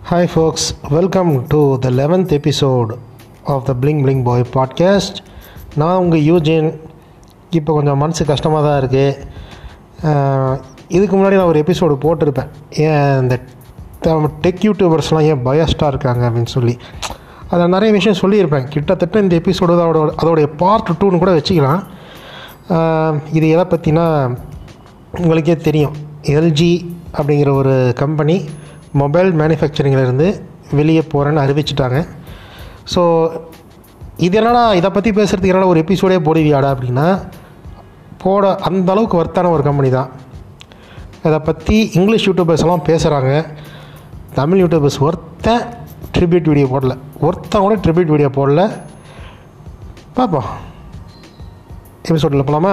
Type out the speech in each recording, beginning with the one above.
Hi, folks. Welcome to the 11th episode of the Bling Bling Boy podcast. நான் உங்கள் Eugene இப்போ கொஞ்சம் மனசு கஷ்டமாக தான் இருக்குது இதுக்கு முன்னாடி நான் ஒரு எபிசோடு போட்டிருப்பேன் ஏன் இந்த டெக் யூடியூபர்ஸ்லாம் ஏன் பயஸ்டாக இருக்காங்க அப்படின்னு சொல்லி அதில் நிறைய விஷயம் சொல்லியிருப்பேன் கிட்டத்தட்ட இந்த எபிசோடு அதோட அதோடைய பார்ட் டூன்னு கூட வச்சுக்கலாம் ஆஹ் இது எதை பற்றினா உங்களுக்கே தெரியும் எல்ஜி அப்படிங்கிற ஒரு கம்பெனி மொபைல் மேனுஃபேக்சரிங்கிலேருந்து வெளியே போகிறேன்னு அறிவிச்சிட்டாங்க ஸோ இது என்னடா இதை பற்றி பேசுகிறதுக்கு என்னடா ஒரு எபிசோடே போடுவியாடா அப்படின்னா போட அந்த அளவுக்கு ஒர்த்தான ஒரு கம்பெனி தான் இதை பற்றி இங்கிலீஷ் யூடியூபர்ஸ் எல்லாம் பேசுகிறாங்க தமிழ் யூடியூபர்ஸ் ஒருத்த ட்ரிபியூட் வீடியோ போடல ஒருத்தன் கூட ட்ரிபியூட் வீடியோ போடல பார்ப்போம் எபிசோடில் போகலாமா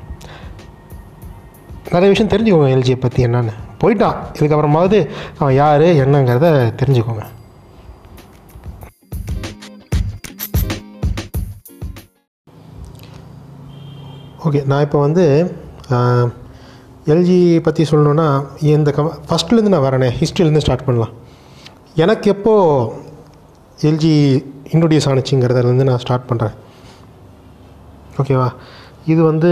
நிறைய விஷயம் தெரிஞ்சுக்கோங்க எல்ஜியை பற்றி என்னன்னு போயிட்டான் இதுக்கப்புறமாவது அவன் யார் என்னங்கிறத தெரிஞ்சுக்கோங்க ஓகே நான் இப்போ வந்து எல்ஜி பற்றி சொல்லணுன்னா இந்த கம் ஃபஸ்ட்லேருந்து நான் வரேனே ஹிஸ்ட்ரியிலேருந்து ஸ்டார்ட் பண்ணலாம் எனக்கு எப்போது எல்ஜி இன்ட்ரொடியூஸ் ஆணுச்சுங்கிறதுலேருந்து நான் ஸ்டார்ட் பண்ணுறேன் ஓகேவா இது வந்து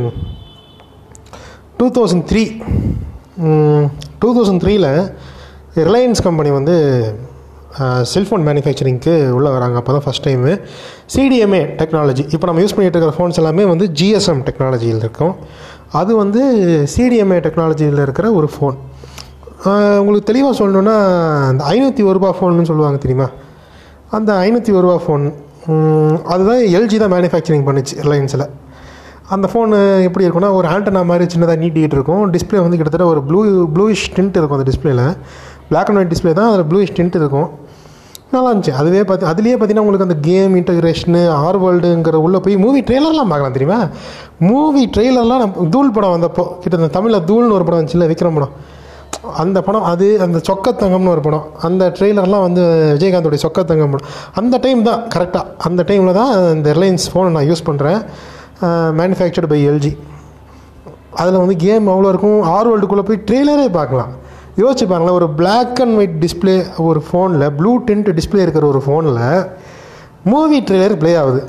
two thousand three two thousand த்ரீயில் ரிலையன்ஸ் கம்பெனி வந்து செல்ஃபோன் மேனுஃபேக்சரிங்க்கு உள்ளே வராங்க அப்போ தான் ஃபஸ்ட் டைமு சிடிஎம்ஏ டெக்னாலஜி இப்போ நம்ம யூஸ் பண்ணிகிட்டு இருக்கிற ஃபோன்ஸ் எல்லாமே வந்து ஜிஎஸ்எம் டெக்னாலஜியில் இருக்கும் அது வந்து சிடிஎம்ஏ டெக்னாலஜியில் இருக்கிற ஒரு ஃபோன் உங்களுக்கு தெளிவாக சொல்லணுன்னா அந்த ஐநூற்றி ஒரு ரூபா ஃபோன்னு சொல்லுவாங்க தெரியுமா அந்த ஐநூற்றி ஒரு ரூபா ஃபோன் அதுதான் எல்ஜி தான் மேனுஃபேக்சரிங் பண்ணுச்சு ரிலையன்ஸில் அந்த ஃபோனு எப்படி இருக்கும்னா ஒரு ஆண்டனா மாதிரி சின்னதாக நீட்டிகிட்டு இருக்கும் டிஸ்பிளே வந்து கிட்டத்தட்ட ஒரு ப்ளூ ப்ளூயிஷ் டிண்ட் இருக்கும் அந்த டிஸ்பிளேல பிளாக் அண்ட் ஒயிட் டிஸ்பிளே தான் அதில் ப்ளூயிஷ் டிண்ட் இருக்கும் நல்லா இருந்துச்சு அதுவே பார்த்து அதுலேயே பார்த்தீங்கன்னா உங்களுக்கு அந்த கேம் இன்டகிரேஷனு ஆர் வேர்ல்டுங்கிற உள்ளே போய் மூவி ட்ரெய்லர்லாம் பார்க்கலாம் தெரியுமா மூவி ட்ரெய்லர்லாம் நம்ம தூள் படம் வந்தப்போ கிட்ட தமிழில் தூள்னு ஒரு படம் வந்துச்சுல்ல விக்ரம் படம் அந்த படம் அது அந்த சொக்கத்தங்கம்னு ஒரு படம் அந்த ட்ரெய்லர்லாம் வந்து விஜயகாந்தோடைய சொக்கத்தங்கம் படம் அந்த டைம் தான் கரெக்டாக அந்த டைமில் தான் இந்த ரிலையன்ஸ் ஃபோனை நான் யூஸ் பண்ணுறேன் மேனுஃபேக்சர்டு பை எல்ஜி அதில் வந்து கேம் அவ்வளோ இருக்கும் ஆர் வேர்ல்டுக்குள்ளே போய் ட்ரெய்லரே பார்க்கலாம் யோசிச்சு பாருங்களேன் ஒரு பிளாக் அண்ட் ஒயிட் டிஸ்பிளே ஒரு ஃபோனில் ப்ளூ டென்ட் டிஸ்பிளே இருக்கிற ஒரு ஃபோனில் மூவி ட்ரெய்லர் ப்ளே ஆகுது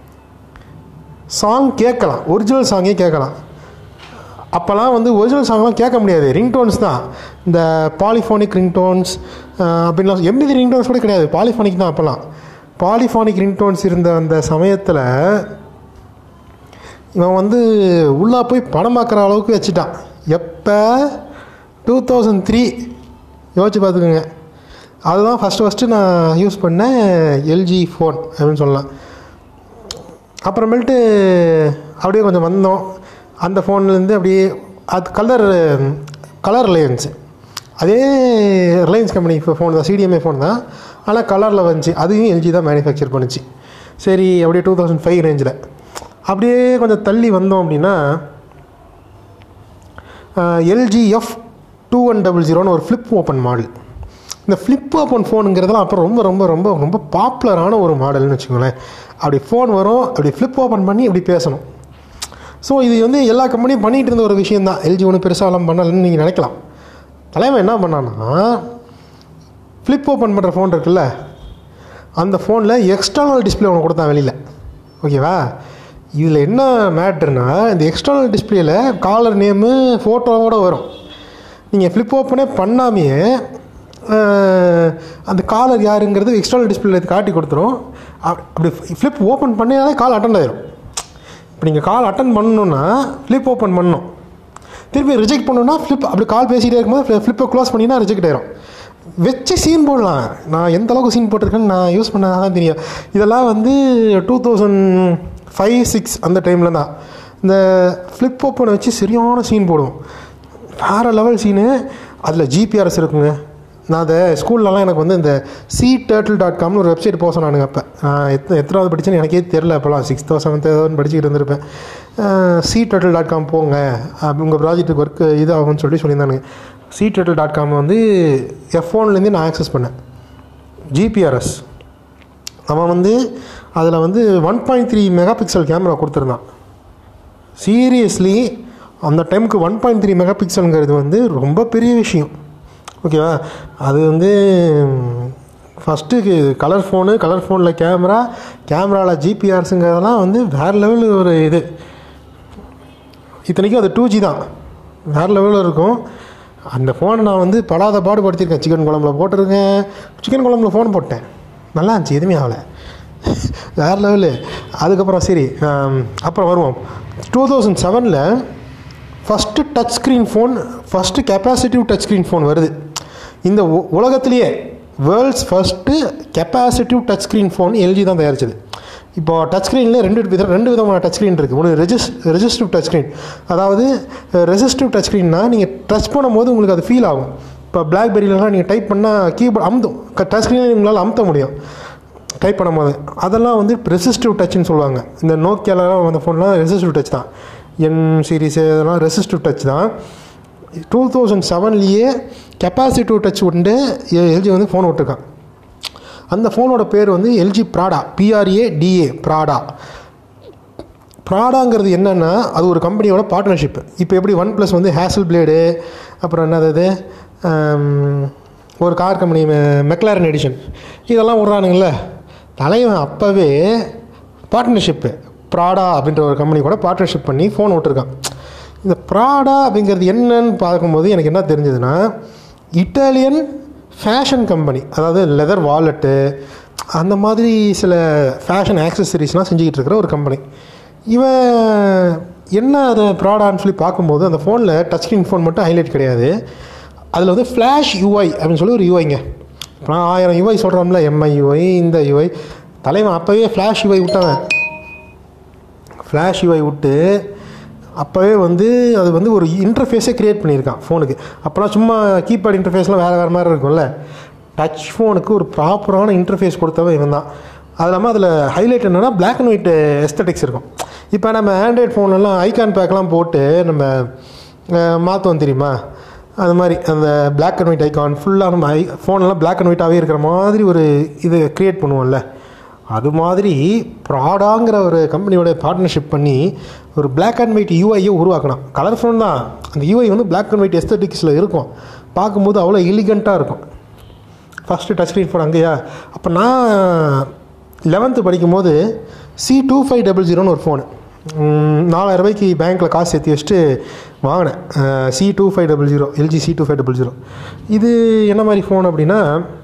சாங் கேட்கலாம் ஒரிஜினல் சாங்கே கேட்கலாம் அப்போல்லாம் வந்து ஒரிஜினல் சாங்லாம் கேட்க முடியாது ரிங்டோன்ஸ் தான் இந்த பாலிஃபோனிக் ரிங்டோன்ஸ் அப்படின்லாம் எம்பி ரிங்டோன்ஸ் கூட கிடையாது பாலிஃபோனிக் தான் அப்போல்லாம் பாலிஃபோனிக் ரிங்டோன்ஸ் இருந்த அந்த சமயத்தில் இவன் வந்து உள்ளே போய் படம் பார்க்குற அளவுக்கு வச்சுட்டான் எப்போ டூ தௌசண்ட் த்ரீ யோசிச்சு பார்த்துக்கோங்க அதுதான் ஃபஸ்ட்டு ஃபஸ்ட்டு நான் யூஸ் பண்ணேன் எல்ஜி ஃபோன் அப்படின்னு சொல்லலாம் அப்புறமேல்ட்டு அப்படியே கொஞ்சம் வந்தோம் அந்த ஃபோன்லேருந்து அப்படியே அது கலர் கலர் ரிலையன்ஸ் அதே ரிலையன்ஸ் கம்பெனி ஃபோன் தான் சிடிஎம்ஏ ஃபோன் தான் ஆனால் கலரில் வந்துச்சு அதையும் எல்ஜி தான் மேனுஃபேக்சர் பண்ணுச்சு சரி அப்படியே டூ தௌசண்ட் ஃபைவ் ரேஞ்சில் அப்படியே கொஞ்சம் தள்ளி வந்தோம் அப்படின்னா LG F two one double ஜீரோன்னு ஒரு ஃப்ளிப் ஓப்பன் மாடல் இந்த ஃப்ளிப் ஓப்பன் ஃபோனுங்கிறதுலாம் அப்புறம் ரொம்ப ரொம்ப ரொம்ப ரொம்ப பாப்புலரான ஒரு மாடல்னு வச்சுக்கோங்களேன் அப்படி ஃபோன் வரும் அப்படி ஃப்ளிப் ஓப்பன் பண்ணி அப்படி பேசணும் ஸோ இது வந்து எல்லா கம்பெனியும் பண்ணிகிட்டு இருந்த ஒரு விஷயம் தான் எல்ஜி ஒன்றும் பெருசாலாம் பண்ணலன்னு நீங்கள் நினைக்கலாம் தலைவன் என்ன பண்ணான்னா ஃப்ளிப் ஓப்பன் பண்ணுற ஃபோன் இருக்குல்ல அந்த ஃபோனில் எக்ஸ்டர்னல் டிஸ்பிளே ஒன்று கொடுத்தான் வெளியில் ஓகேவா இதில் என்ன மேட்ருனா இந்த எக்ஸ்டர்னல் டிஸ்பிளேயில் காலர் நேமு ஃபோட்டோவோடு வரும் நீங்கள் ஃப்ளிப் ஓப்பனே பண்ணாமையே அந்த காலர் யாருங்கிறது எக்ஸ்டர்னல் டிஸ்பிளேல காட்டி கொடுத்துரும் அப்படி ஃப்ளிப் ஓப்பன் பண்ணினாலே கால் அட்டன் ஆயிரும் இப்போ நீங்கள் கால் அட்டன் பண்ணணுன்னா ஃப்ளிப் ஓப்பன் பண்ணணும் திருப்பி ரிஜெக்ட் பண்ணணுன்னா ஃப்ளிப் அப்படி கால் பேசிகிட்டே இருக்கும்போது ஃப்ளிப்பை க்ளோஸ் பண்ணினா ரிஜெக்ட் ஆயிரும் வச்சு சீன் போடலாம் நான் எந்த அளவுக்கு சீன் போட்டிருக்கேன்னு நான் யூஸ் பண்ண தான் தெரியும் இதெல்லாம் வந்து டூ தௌசண்ட் ஃபைவ் சிக்ஸ் அந்த டைமில் தான் இந்த ஃப்ளிப் ஓப்பனை வச்சு சரியான சீன் போடுவோம் வேறு லெவல் சீனு அதில் ஜிபிஆர்எஸ் இருக்குங்க நான் அதை ஸ்கூல்லலாம் எனக்கு வந்து இந்த சி டேர்ட்டில் டாட் காம்னு ஒரு வெப்சைட் போக சொன்னானுங்க அப்போ நான் எத்தனை எத்தனாவது படித்தேன்னு எனக்கே தெரில அப்போலாம் சிக்ஸ்த்தோ செவன்த்தோ ஏதாவது படிச்சுக்கிட்டு இருந்திருப்பேன் சி டேர்ட்டில் டாட் காம் போங்க உங்கள் ப்ராஜெக்ட்டுக்கு ஒர்க்கு இது ஆகும்னு சொல்லி சொல்லியிருந்தானுங்க சி டேர்ட்டில் டாட் காம் வந்து என் ஃபோன்லேருந்து நான் ஆக்சஸ் பண்ணேன் ஜிபிஆர்எஸ் அவன் வந்து அதில் வந்து one point three mega pixel camera கொடுத்துருந்தான் சீரியஸ்லி அந்த டைமுக்கு ஒன் பாயிண்ட் த்ரீ மெகா பிக்சலுங்கிறது வந்து ரொம்ப பெரிய விஷயம் ஓகேவா அது வந்து ஃபஸ்ட்டு கலர் ஃபோனு கலர் ஃபோனில் கேமரா கேமராவில் ஜிபிஆர்ஸுங்கிறதெல்லாம் வந்து வேறு லெவல் ஒரு இது இத்தனைக்கும் அது டூ ஜி தான் வேறு லெவலில் இருக்கும் அந்த ஃபோனை நான் வந்து படாத பாடு படுத்திருக்கேன் சிக்கன் குழம்புல போட்டிருக்கேன் சிக்கன் குழம்புல ஃபோன் போட்டேன் நல்லா இருந்துச்சு எதுவுமே ஆகலை வேறு லெவலு அதுக்கப்புறம் சரி ஆம், அப்புறம் வருவோம் டூ தௌசண்ட் செவனில் first touch screen phone first capacitive touch screen phone வருது இந்த உ- உலகத்திலேயே world's first capacitive touch screen phone LG தான் தயாரிச்சது இப்போ டச் ஸ்க்ரீனில் ரெண்டு வித ரெண்டு விதமான டச் ஸ்க்ரீன் இருக்குது ஒன்று ரெஜிஸ் ரெஜிஸ்டிவ் டச் ஸ்க்ரீன் அதாவது ரெஜிஸ்டிவ் டச் ஸ்க்ரீன்னா நீங்கள் டச் பண்ணும்போது உங்களுக்கு அது ஃபீல் ஆகும் இப்போ பிளாக்பெரியிலலாம் நீங்கள் டைப் பண்ணால் கீபோர்ட் அமுத்தும் டச் ஸ்க்ரீனில் உங்களால் அமுத்த முடியும் டைப் பண்ணும்போது அதெல்லாம் வந்து ரெசிஸ்டிவ் டச்னு சொல்லுவாங்க இந்த நோக்கியாலாம் வந்த ஃபோன்லாம் ரெசிஸ்டிவ் டச் தான் என் சீரிஸ் இதெல்லாம் ரெசிஸ்டிவ் டச் தான் டூ தௌசண்ட் செவன்லேயே கெப்பாசிட்டிவ் டச் உண்டு எல்ஜி வந்து ஃபோன் விட்டுருக்கான் அந்த ஃபோனோட பேர் வந்து LG Prada PRA DA Prada ப்ராடாங்கிறது என்னென்னா அது ஒரு கம்பெனியோட பார்ட்னர்ஷிப் இப்போ எப்படி ஒன் ப்ளஸ் வந்து ஹேசல் பிளேடு அப்புறம் என்னது இது, ஆம், ஒரு கார் கம்பெனி மெக்லாரன் எடிஷன் இதெல்லாம் விட்றானுங்கள தலைவன் அப்போவே பார்ட்னர்ஷிப்பு ப்ராடா அப்படின்ற ஒரு கம்பெனி கூட பார்ட்னர்ஷிப் பண்ணி ஃபோன் விட்டுருக்கான் இந்த ப்ராடா அப்படிங்கிறது என்னன்னு பார்க்கும்போது எனக்கு என்ன தெரிஞ்சதுன்னா இட்டாலியன் ஃபேஷன் கம்பெனி அதாவது லெதர் வாலெட்டு அந்த மாதிரி சில ஃபேஷன் ஆக்சசரிஸ்லாம் செஞ்சுக்கிட்டு இருக்கிற ஒரு கம்பெனி இவன் என்ன அது ப்ராடான்னு சொல்லி பார்க்கும்போது அந்த ஃபோனில் டச் ஸ்க்ரீன் ஃபோன் மட்டும் ஹைலைட் கிடையாது அதில் வந்து ஃப்ளாஷ் யூஐ அப்படின்னு சொல்லி ஒரு யூஐங்க நான் ஆயிரம் யூஐ சொல்கிறோம்ல எம்ஐ யூஐ இந்த யூஐ தலைவன் அப்போவே ஃப்ளாஷ் யூஐ விட்டவன் ஃப்ளாஷ் யூஐ விட்டு அப்போவே வந்து அது வந்து ஒரு இன்டர்ஃபேஸே க்ரியேட் பண்ணியிருக்கான் ஃபோனுக்கு அப்போலாம் சும்மா கீபேட் இன்டர்ஃபேஸ்லாம் வேறு வேறு மாதிரி இருக்கும்ல டச் ஃபோனுக்கு ஒரு ப்ராப்பரான இன்டர்ஃபேஸ் கொடுத்தவன் இவன் தான் அது இல்லாமல் அதில் ஹைலைட் என்னென்னா Black அண்ட் ஒயிட் எஸ்தட்டிக்ஸ் இருக்கும் இப்போ நம்ம ஆண்ட்ராய்ட் ஃபோன்லாம் ஐகான் பேக்லாம் போட்டு நம்ம மாற்றுவோம் தெரியுமா அது மாதிரி அந்த Black அண்ட் ஒயிட் ஐகான் ஃபுல்லாக நம்ம ஐ ஃபோனெல்லாம் Black அண்ட் ஒயிட்டாகவே இருக்கிற மாதிரி ஒரு இது க்ரியேட் பண்ணுவோம்ல அது மாதிரி ப்ராடாங்கிற ஒரு கம்பெனியோட பார்ட்னர்ஷிப் பண்ணி ஒரு Black அண்ட் ஒயிட் யூஐயை உருவாக்கணும் கலர் ஃபோன் தான் அந்த யூஐ வந்து Black அண்ட் ஒயிட் எஸ்தட்டிக்ஸில் இருக்கும் பார்க்கும்போது அவ்வளோ எலிகண்ட்டாக இருக்கும் ஃபஸ்ட்டு டச் ஸ்க்ரீன் ஃபோன் அங்கேயா அப்போ நான் லெவன்த்து படிக்கும்போது சி டூ ஃபைவ் டபுள் ஜீரோன்னு ஒரு ஃபோனு நாலாயிரம் ரூபாய்க்கு பேங்க்கில் காசு சேர்த்து வச்சுட்டு வாங்கினேன் C two five double zero LG C two five double zero இது என்ன மாதிரி ஃபோன் அப்படின்னா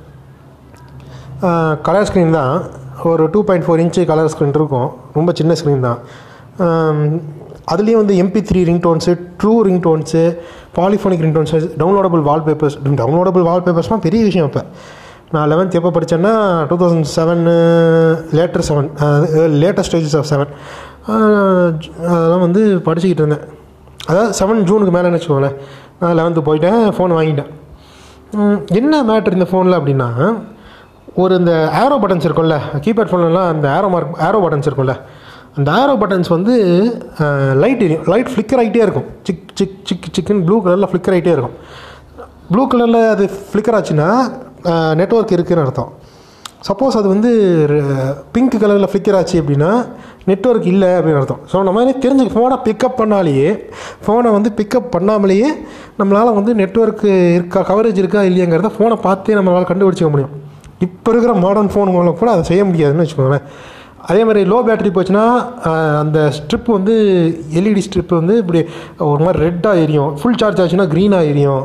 கலர் ஸ்க்ரீன் தான் ஒரு two point four inch colour screen இருக்கும் ரொம்ப சின்ன ஸ்க்ரீன் தான் அதுலேயும் வந்து MP three ringtones true ringtones polyphonic ringtones downloadable wallpapers downloadable வால்பேப்பர்ஸ்லாம் பெரிய விஷயம் இப்போ நான் லெவன்த் எப்போ படித்தேன்னா two thousand seven later seven latest stages of seven அதெல்லாம் வந்து படிச்சுக்கிட்டு இருந்தேன் அதாவது செவன் ஜூனுக்கு மேலேன்னு வச்சுக்கோங்களேன் நான் லெவன்த்து போயிட்டேன் ஃபோன் வாங்கிட்டேன் ம், என்ன மேட்ரு இந்த ஃபோனில் அப்படின்னா ஒரு இந்த ஏரோ பட்டன்ஸ் இருக்கும்ல கீபேட் ஃபோன்லலாம் அந்த ஏரோ மார்க் ஏரோ பட்டன்ஸ் இருக்கும்ல அந்த ஏரோ பட்டன்ஸ் வந்து லைட் எரியும் லைட் ஃப்ளிக்கர் ஆகிட்டே இருக்கும் சிக் சிக் சிக் சிக்குன்னு ப்ளூ கலரில் ஃப்ளிக்கர் ஆகிட்டே இருக்கும் ப்ளூ கலரில் அது ஃப்ளிக்கர் ஆச்சுன்னா நெட்வொர்க் இருக்குன்னு அர்த்தம் சப்போஸ் அது வந்து பிங்க் கலரில் ஃப்ளிக்கர் ஆச்சு அப்படின்னா நெட்வொர்க் இல்லை அப்படின்னு அர்த்தம் ஸோ நம்ம வந்து தெரிஞ்சு ஃபோனை பிக்கப் பண்ணாலேயே ஃபோனை வந்து பிக்கப் பண்ணாமலேயே நம்மளால் வந்து நெட்வொர்க்கு இருக்கா கவரேஜ் இருக்கா இல்லையாங்கிறத ஃபோனை பார்த்தே நம்மளால் கண்டுபிடிச்சிக்க முடியும் இப்போ இருக்கிற மாடர்ன் ஃபோனுங்களை கூட அதை செய்ய முடியாதுன்னு வச்சுக்கோங்களேன் அதே மாதிரி லோ பேட்டரி போச்சுன்னா ஆஹ், அந்த ஸ்ட்ரிப் வந்து எல்இடி ஸ்ட்ரிப் வந்து இப்படி ஒரு மாதிரி ரெட்டாக எரியும் ஃபுல் சார்ஜ் ஆச்சுன்னா க்ரீனாக எரியும்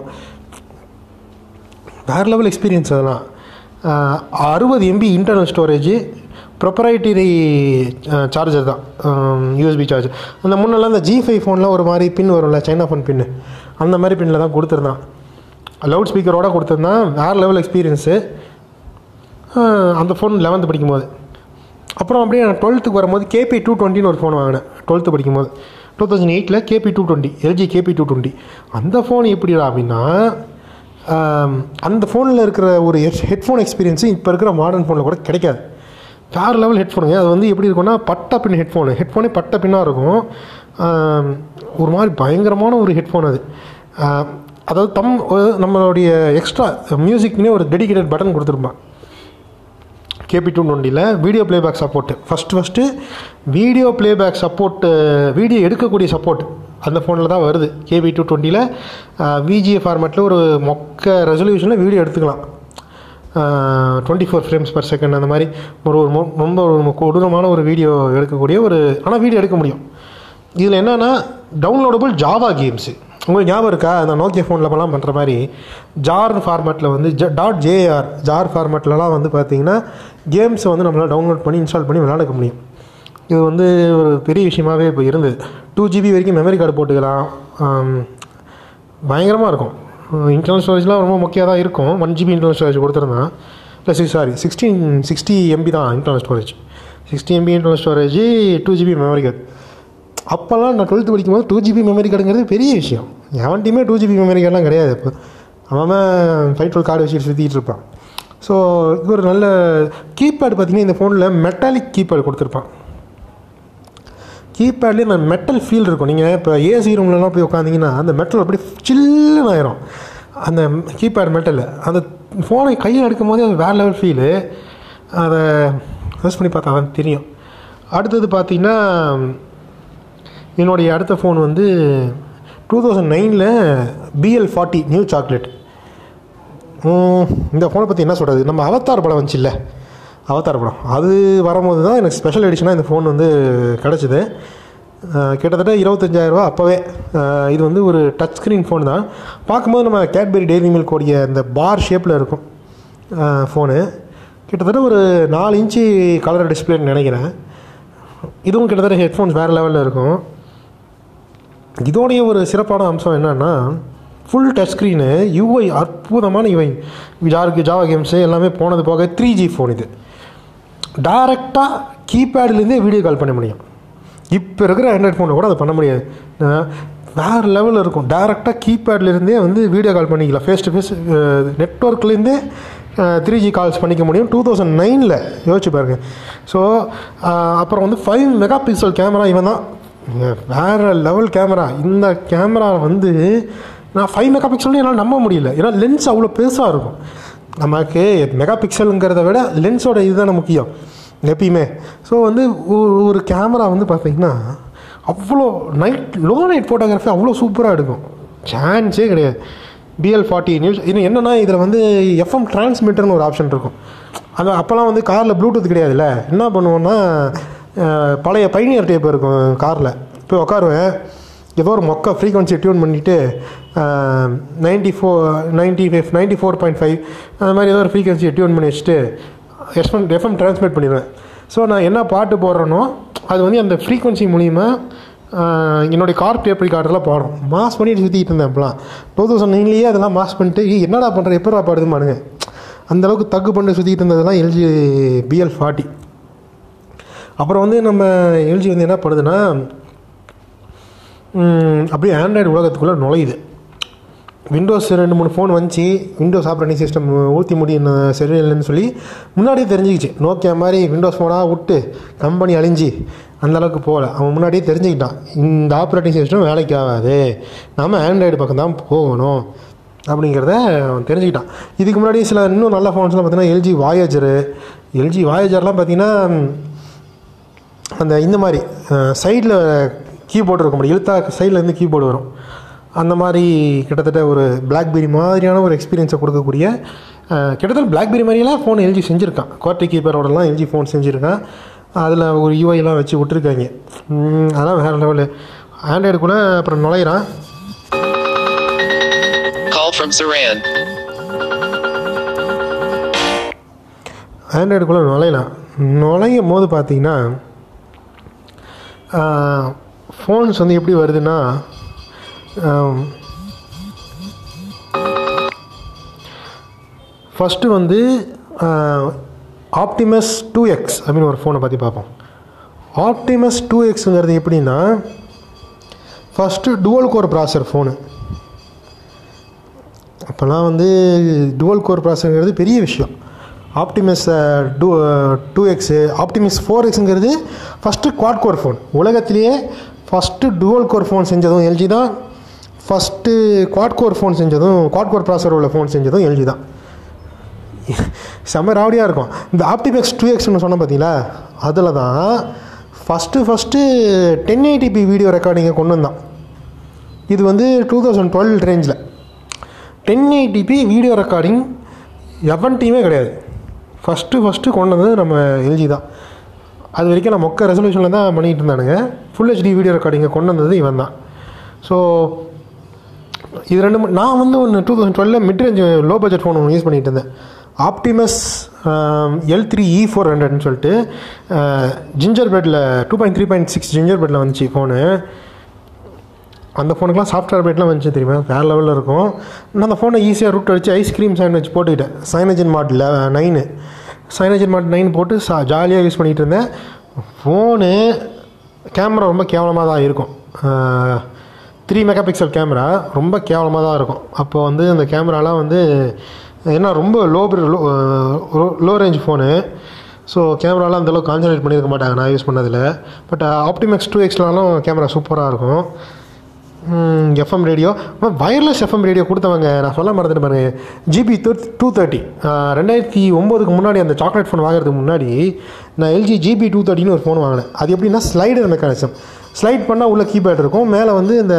வேறு லெவல் எக்ஸ்பீரியன்ஸ் அதெல்லாம் அறுபது MB internal storage proprietary charger தான் யூஎஸ்பி சார்ஜர் அந்த முன்னெல்லாம் அந்த ஜி ஃபைவ் ஃபோனில் ஒரு மாதிரி பின் வரும்ல சைனா ஃபோன் பின்னு அந்த மாதிரி பின்னில் தான் கொடுத்துருந்தான் லவுட் ஸ்பீக்கரோட கொடுத்துருந்தான் வேறு லெவல் எக்ஸ்பீரியன்ஸு அந்த ஃபோன் லெவன்த்து படிக்கும்போது அப்புறம் அப்படியே நான் டுவெல்த்துக்கு வரும்போது கேபி டூ டுவெண்ட்டின்னு ஒரு ஃபோன் வாங்கினேன் டுவெல்த்து படிக்கும்போது டூ தௌசண்ட் எயிட்டில் KP two twenty LG KP two twenty அந்த ஃபோன் எப்படிடா அப்படின்னா ஆம், அந்த ஃபோனில் இருக்கிற ஒரு ஹெட்ஃபோன் எக்ஸ்பீரியன்ஸு இப்போ இருக்கிற மாடர்ன் ஃபோனில் கூட கிடைக்காது வேறு லெவல் ஹெட்ஃபோனுங்க அது வந்து எப்படி இருக்கும்னா பட்டை பின் ஹெட்ஃபோனு ஹெட்ஃபோனே பட்டை பின்னாக இருக்கும் ஆம், ஒரு மாதிரி பயங்கரமான ஒரு ஹெட்ஃபோன் அது ஆ, அதாவது தம் ஒரு- நம்மளுடைய எக்ஸ்ட்ரா மியூசிக்னே ஒரு டெடிகேட்டட் பட்டன் கொடுத்துருப்பான் கேபி டூ டுவெண்ட்டியில் video playback support first first video playback support video எடுக்கக்கூடிய சப்போர்ட் அந்த ஃபோனில் தான் வருது கேபி டூ டுவெண்ட்டியில் விஜிஏ ஃபார்மேட்டில் ஒரு மொக்க ரெசல்யூஷனில் வீடியோ எடுத்துக்கலாம் twenty four frames per second அந்த மாதிரி ஒரு ஒரு மொ- ரொம்ப ஒரு கொடூரமான ஒரு வீடியோ எடுக்கக்கூடிய ஒரு ஆனால் வீடியோ எடுக்க முடியும் இதில் என்னென்னா டவுன்லோடபுள் ஜாவா கேம்ஸு உங்களுக்கு ஞாபகம் இருக்கா அந்த நோக்கியா ஃபோன்லலாம் பண்ணுற மாதிரி ஜார் ஃபார்மேட்டில் வந்து ஜ டாட் ஜேஆர் ஜார் ஃபார்மேட்லலாம் வந்து பார்த்தீங்கன்னா கேம்ஸை வந்து நம்மளால் டவுன்லோட் பண்ணி இன்ஸ்டால் பண்ணி விளையாட முடியும் இது வந்து ஒரு பெரிய விஷயமாவே இப்போ இருந்தது டூ ஜிபி வரைக்கும் மெமரி கார்டு போட்டுக்கலாம் பயங்கரமாக இருக்கும் இன்டர்னல் ஸ்டோரேஜ்லாம் ரொம்ப முக்கியம் தான் இருக்கும் ஒன் ஜிபி இன்டர்னல் ஸ்டோரேஜ் கொடுத்துருந்தான் இல்லை six sorry sixteen sixty MB தான் internal storage sixty MB internal storage two GB memory card அப்போல்லாம் நான் டுவெல்த்து படிக்கும்போது டூ ஜிபி மெமரி கார்டுங்கிறது பெரிய விஷயம் எவன்ட்டையுமே டூ ஜிபி மெமரி கார்டெலாம் கிடையாது இப்போ அவன் ஃபைவ் டுவெல் கார்டு வச்சுட்டு சுற்றிட்டு இருப்பான் ஸோ இது ஒரு நல்ல கீபேட் பார்த்தீங்கன்னா இந்த ஃபோனில் மெட்டாலிக் கீபேட் கொடுத்துருப்பான் கீபேட்லேயே அந்த மெட்டல் ஃபீல் இருக்கும் நீங்கள் இப்போ ஏசி ரூம்லலாம் போய் உட்காந்திங்கன்னா அந்த மெட்டல் அப்படியே சில்லுன்னு ஆயிரும் அந்த கீபேட் மெட்டல் அந்த ஃபோனை கையில் எடுக்கும் போதே அது வேறு லெவல் ஃபீலு அதை யூஸ் பண்ணி பார்த்தா தான் தெரியும் அடுத்தது பார்த்தீங்கன்னா என்னுடைய அடுத்த ஃபோன் வந்து டூ தௌசண்ட் நைனில் பிஎல் ஃபார்ட்டி நியூ சாக்லேட் இந்த ஃபோனை பற்றி என்ன சொல்கிறது நம்ம அவதார் படம் வந்துச்சுல்ல அவதார் படம் அது வரும்போது தான் எனக்கு ஸ்பெஷல் எடிஷனாக இந்த ஃபோன் வந்து கிடச்சிது கிட்டத்தட்ட இருபத்தஞ்சாயிரரூபா அப்போவே அஹ், இது வந்து ஒரு டச் ஸ்க்ரீன் ஃபோன் தான் பார்க்கும்போது நம்ம கேட்பெரி டெய்ரி மில்க் உடைய அந்த பார் ஷேப்பில் இருக்கும் ஃபோனு கிட்டத்தட்ட ஒரு நாலு இன்ச்சு கலர் டிஸ்பிளேன்னு நினைக்கிறேன் இதுவும் கிட்டத்தட்ட ஹெட்ஃபோன்ஸ் வேறு லெவலில் இருக்கும் இதோடைய ஒரு சிறப்பான அம்சம் என்னன்னா ஃபுல் டச் ஸ்க்ரீனு யூஐ அற்புதமான யூஐ ஜாருக்கு ஜாவா கேம்ஸு எல்லாமே போனது போக த்ரீ ஜி ஃபோன் இது டைரெக்டாக கீபேட்லேருந்தே வீடியோ கால் பண்ண முடியும் இப்போ இருக்கிற ஆண்ட்ராய்ட் ஃபோனில் கூட அதை பண்ண முடியாது அஹ் வேறு லெவலில் இருக்கும் டேரெக்டாக கீபேட்லேருந்தே வந்து வீடியோ கால் பண்ணிக்கலாம் ஃபேஸ் டு ஃபேஸ் நெட்ஒர்க்லேருந்தே த்ரீ ஜி கால்ஸ் பண்ணிக்க முடியும் டூ தௌசண்ட் நைனில் யோசிச்சு பாருங்க ஸோ அப்புறம் வந்து ஃபைவ் மெகா பிக்சல் கேமரா இவன் தான் வேறு லெவல் கேமரா இந்த கேமரா வந்து நான் ஃபைவ் மெகா பிக்சல்னு என்னால் நம்ப முடியல ஏன்னா லென்ஸ் அவ்வளோ பெருசாக இருக்கும் நமக்கு மெகா பிக்சலுங்கிறத விட லென்ஸோட இதுதானே முக்கியம் எப்பயுமே ஸோ வந்து ஒரு ஒரு கேமரா வந்து பார்த்தீங்கன்னா அவ்வளோ நைட் லோ நைட் ஃபோட்டோகிராஃபி அவ்வளோ சூப்பராக எடுக்கும் சான்ஸே கிடையாது பிஎல் ஃபார்ட்டி நியூஸ் இது என்னென்னா இதில் வந்து எஃப்எம் டிரான்ஸ்மிட்டர்னு ஒரு ஆப்ஷன் இருக்கும் அது அப்போல்லாம் வந்து காரில் ப்ளூடூத் கிடையாதுல்ல என்ன பண்ணுவோன்னா அஹ், பழைய பைனியர் டேப் இருக்கும் காரில் போய் உட்காருவேன் ஏதோ ஒரு மொக்க ஃப்ரீக்வன்சி டியூன் பண்ணிவிட்டு ninety four ninety five ninety four point five அந்த மாதிரி ஏதோ ஒரு ஃப்ரீக்வன்சியை டியூன் பண்ணி வச்சுட்டு எஃப்எம் எஃப்எம் ட்ரான்ஸ்மிட் பண்ணிடுவேன் ஸோ நான் என்ன பாட்டு போடுறேனோ அது வந்து அந்த ஃப்ரீக்வன்சி மூலிமா ஆஹ், என்னுடைய கார் டேப் ரெக்கார்டெல்லாம் பாடும் மாஸ் பண்ணிட்டு சுற்றிட்டு இருந்தேன் அப்போலாம் டூ தௌசண்ட் நைன்லேயே அதெல்லாம் மாஸ் பண்ணிட்டு "ஏய், என்னடா பண்ணுற எப்படா பாடுதுமானுங்க அந்த அளவுக்கு தக்கு பண்ணி சுற்றிட்டு இருந்ததெல்லாம் எல்ஜி பிஎல் ஃபார்ட்டி அப்புறம் வந்து நம்ம எல்ஜி வந்து என்ன பண்ணுதுன்னா ம், அப்படியே ஆண்ட்ராய்டு உலகத்துக்குள்ளே நுழையுது விண்டோஸ் ரெண்டு மூணு ஃபோன் வந்துச்சு விண்டோஸ் ஆப்ரேட்டிங் சிஸ்டம் ஊற்றி முடியும் சரியில்லைன்னு சொல்லி முன்னாடியே தெரிஞ்சுக்கிச்சு நோக்கியா மாதிரி விண்டோஸ் ஃபோனாக விட்டு கம்பெனி அழிஞ்சு அந்த அளவுக்கு போகல அவன் முன்னாடியே தெரிஞ்சுக்கிட்டான் இந்த ஆப்ரேட்டிங் சிஸ்டம் வேலைக்கு ஆகாது நம்ம ஆண்ட்ராய்டு பக்கம் தான் போகணும் அப்படிங்கிறத அவன் தெரிஞ்சுக்கிட்டான் இதுக்கு முன்னாடி சில இன்னும் நல்ல ஃபோன்ஸ்லாம் பார்த்தீங்கன்னா எல்ஜி வாயேஜரு எல்ஜி வாயேஜர்லாம் பார்த்தீங்கன்னா அந்த இந்த மாதிரி சைடில் கீபோர்டு இருக்க முடியும் இழுத்தா சைடில் இருந்து கீபோர்டு வரும் அந்த மாதிரி கிட்டத்தட்ட ஒரு பிளாக்பெரி மாதிரியான ஒரு எக்ஸ்பீரியன்ஸை கொடுக்கக்கூடிய அஹ், கிட்டத்தட்ட பிளாக்பெரி மாதிரியெல்லாம் ஃபோன் எல்ஜி செஞ்சுருக்கான் குவார்டி கீப்பரோடலாம் எல்ஜி ஃபோன் செஞ்சுருக்கான் அதில் ஒரு யூஐலாம் வச்சு விட்டுருக்காங்க உம், அதெல்லாம் வேறு லெவலு ஆண்ட்ராய்டுக்குள்ளே அப்புறம் நுழையிறான் Call from Saran. ஆண்ட்ராய்டுக்குள்ளே நுழையலாம் நுழையும் போது பார்த்தீங்கன்னா ஃபோன்ஸ் வந்து எப்படி வருதுன்னா ஃபஸ்ட்டு வந்து ஆப்டிமஸ் டூ எக்ஸ் அப்படின்னு ஒரு ஃபோனை பற்றி பார்ப்போம் ஆப்டிமஸ் டூ எக்ஸுங்கிறது எப்படின்னா first dual core processor phone அப்போல்லாம் வந்து டுவல் கோர் ப்ராசருங்கிறது பெரிய விஷயம் Optimus two two X Optimus four எக்ஸுங்கிறது ஃபஸ்ட்டு குவாட் கோர் ஃபோன் உலகத்திலேயே ஃபஸ்ட்டு டுவல் கோர் ஃபோன் செஞ்சதும் எல்ஜி தான் ஃபஸ்ட்டு குவாட் கோர் ஃபோன் செஞ்சதும் குவாட் கோர் ப்ராசர் உள்ள ஃபோன் செஞ்சதும் எல்ஜி தான் செம்ம ராவடியாக இருக்கும் இந்த ஆப்டிமெக்ஸ் டூ எக்ஸ்னு சொன்னேன் பார்த்தீங்களா அதில் தான் first first ten eighty P video ரெக்கார்டிங்கை கொண்டு வந்தான் இது வந்து டூ தௌசண்ட் டுவெல் ரேஞ்சில் டென் எயிட்டிபி வீடியோ ரெக்கார்டிங் எவன்ட்டையுமே கிடையாது ஃபஸ்ட்டு ஃபஸ்ட்டு கொண்டு வந்தது நம்ம எல்ஜி தான் அது வரைக்கும் நான் மொக்க ரெசல்யூஷனில் தான் பண்ணிகிட்டு இருந்தானுங்க ஃபுல் ஹெச்டி வீடியோ ரெக்கார்டிங்கை கொண்டு வந்தது இவன் தான் ஸோ இது ரெண்டு ம- நான் வந்து ஒன்று டூ தௌசண்ட் டுவெலில் mid range low budget phone ஒன்று யூஸ் பண்ணிட்டு இருந்தேன் Optimus L three E four ஹண்ட்ரட்னு சொல்லிட்டு ஜிஞ்சர் பெட்டில் two point three point six ஜிஞ்சர் பெட்டில் வந்துச்சு ஃபோனு அந்த ஃபோனுக்குலாம் சாஃப்ட்வேர் பேட்லாம் வந்துச்சு தெரியுமா வேறு லெவலில் இருக்கும் நான் அந்த ஃபோனை ஈஸியாக ரூட் அடித்து ஐஸ்கிரீம் சாண்ட்விச் போட்டுக்கிட்டேன் சைனஜன் மாட் நைனு சைனஜன் மாட் நைன் போட்டு சா ஜாலியாக யூஸ் பண்ணிகிட்டு இருந்தேன் ஃபோனு கேமரா ரொம்ப கேவலமாக தான் இருக்கும் த்ரீ மெகா பிக்சல் கேமரா ரொம்ப கேவலமாக தான் இருக்கும் அப்போ வந்து அந்த கேமராலாம் வந்து ஏன்னா ரொம்ப low low low range phone so கேமராலாம் அந்தளவுக்கு கான்சன்ட்ரேட் பண்ணியிருக்க மாட்டாங்க நான் யூஸ் பண்ணதில் பட் ஆப்டிமேக்ஸ் டூ எக்ஸ்லாலும் கேமரா சூப்பராக இருக்கும் FM radio wireless FM radio கொடுத்தவங்க நான் சொல்ல மறந்துட்டு பாருங்க ஜிபி டூ தேர்ட்டி ரெண்டாயிரத்தி ஒம்போதுக்கு முன்னாடி அந்த சாக்லேட் ஃபோன் வாங்குறதுக்கு முன்னாடி நான் எல்ஜி ஜிபி டூ தேர்ட்டின்னு ஒரு ஃபோன் வாங்கினேன் அது எப்படின்னா ஸ்லைடர் மெக்கானிசம் ஸ்லைட் பண்ணால் உள்ள கீபேட் இருக்கும் மேலே வந்து இந்த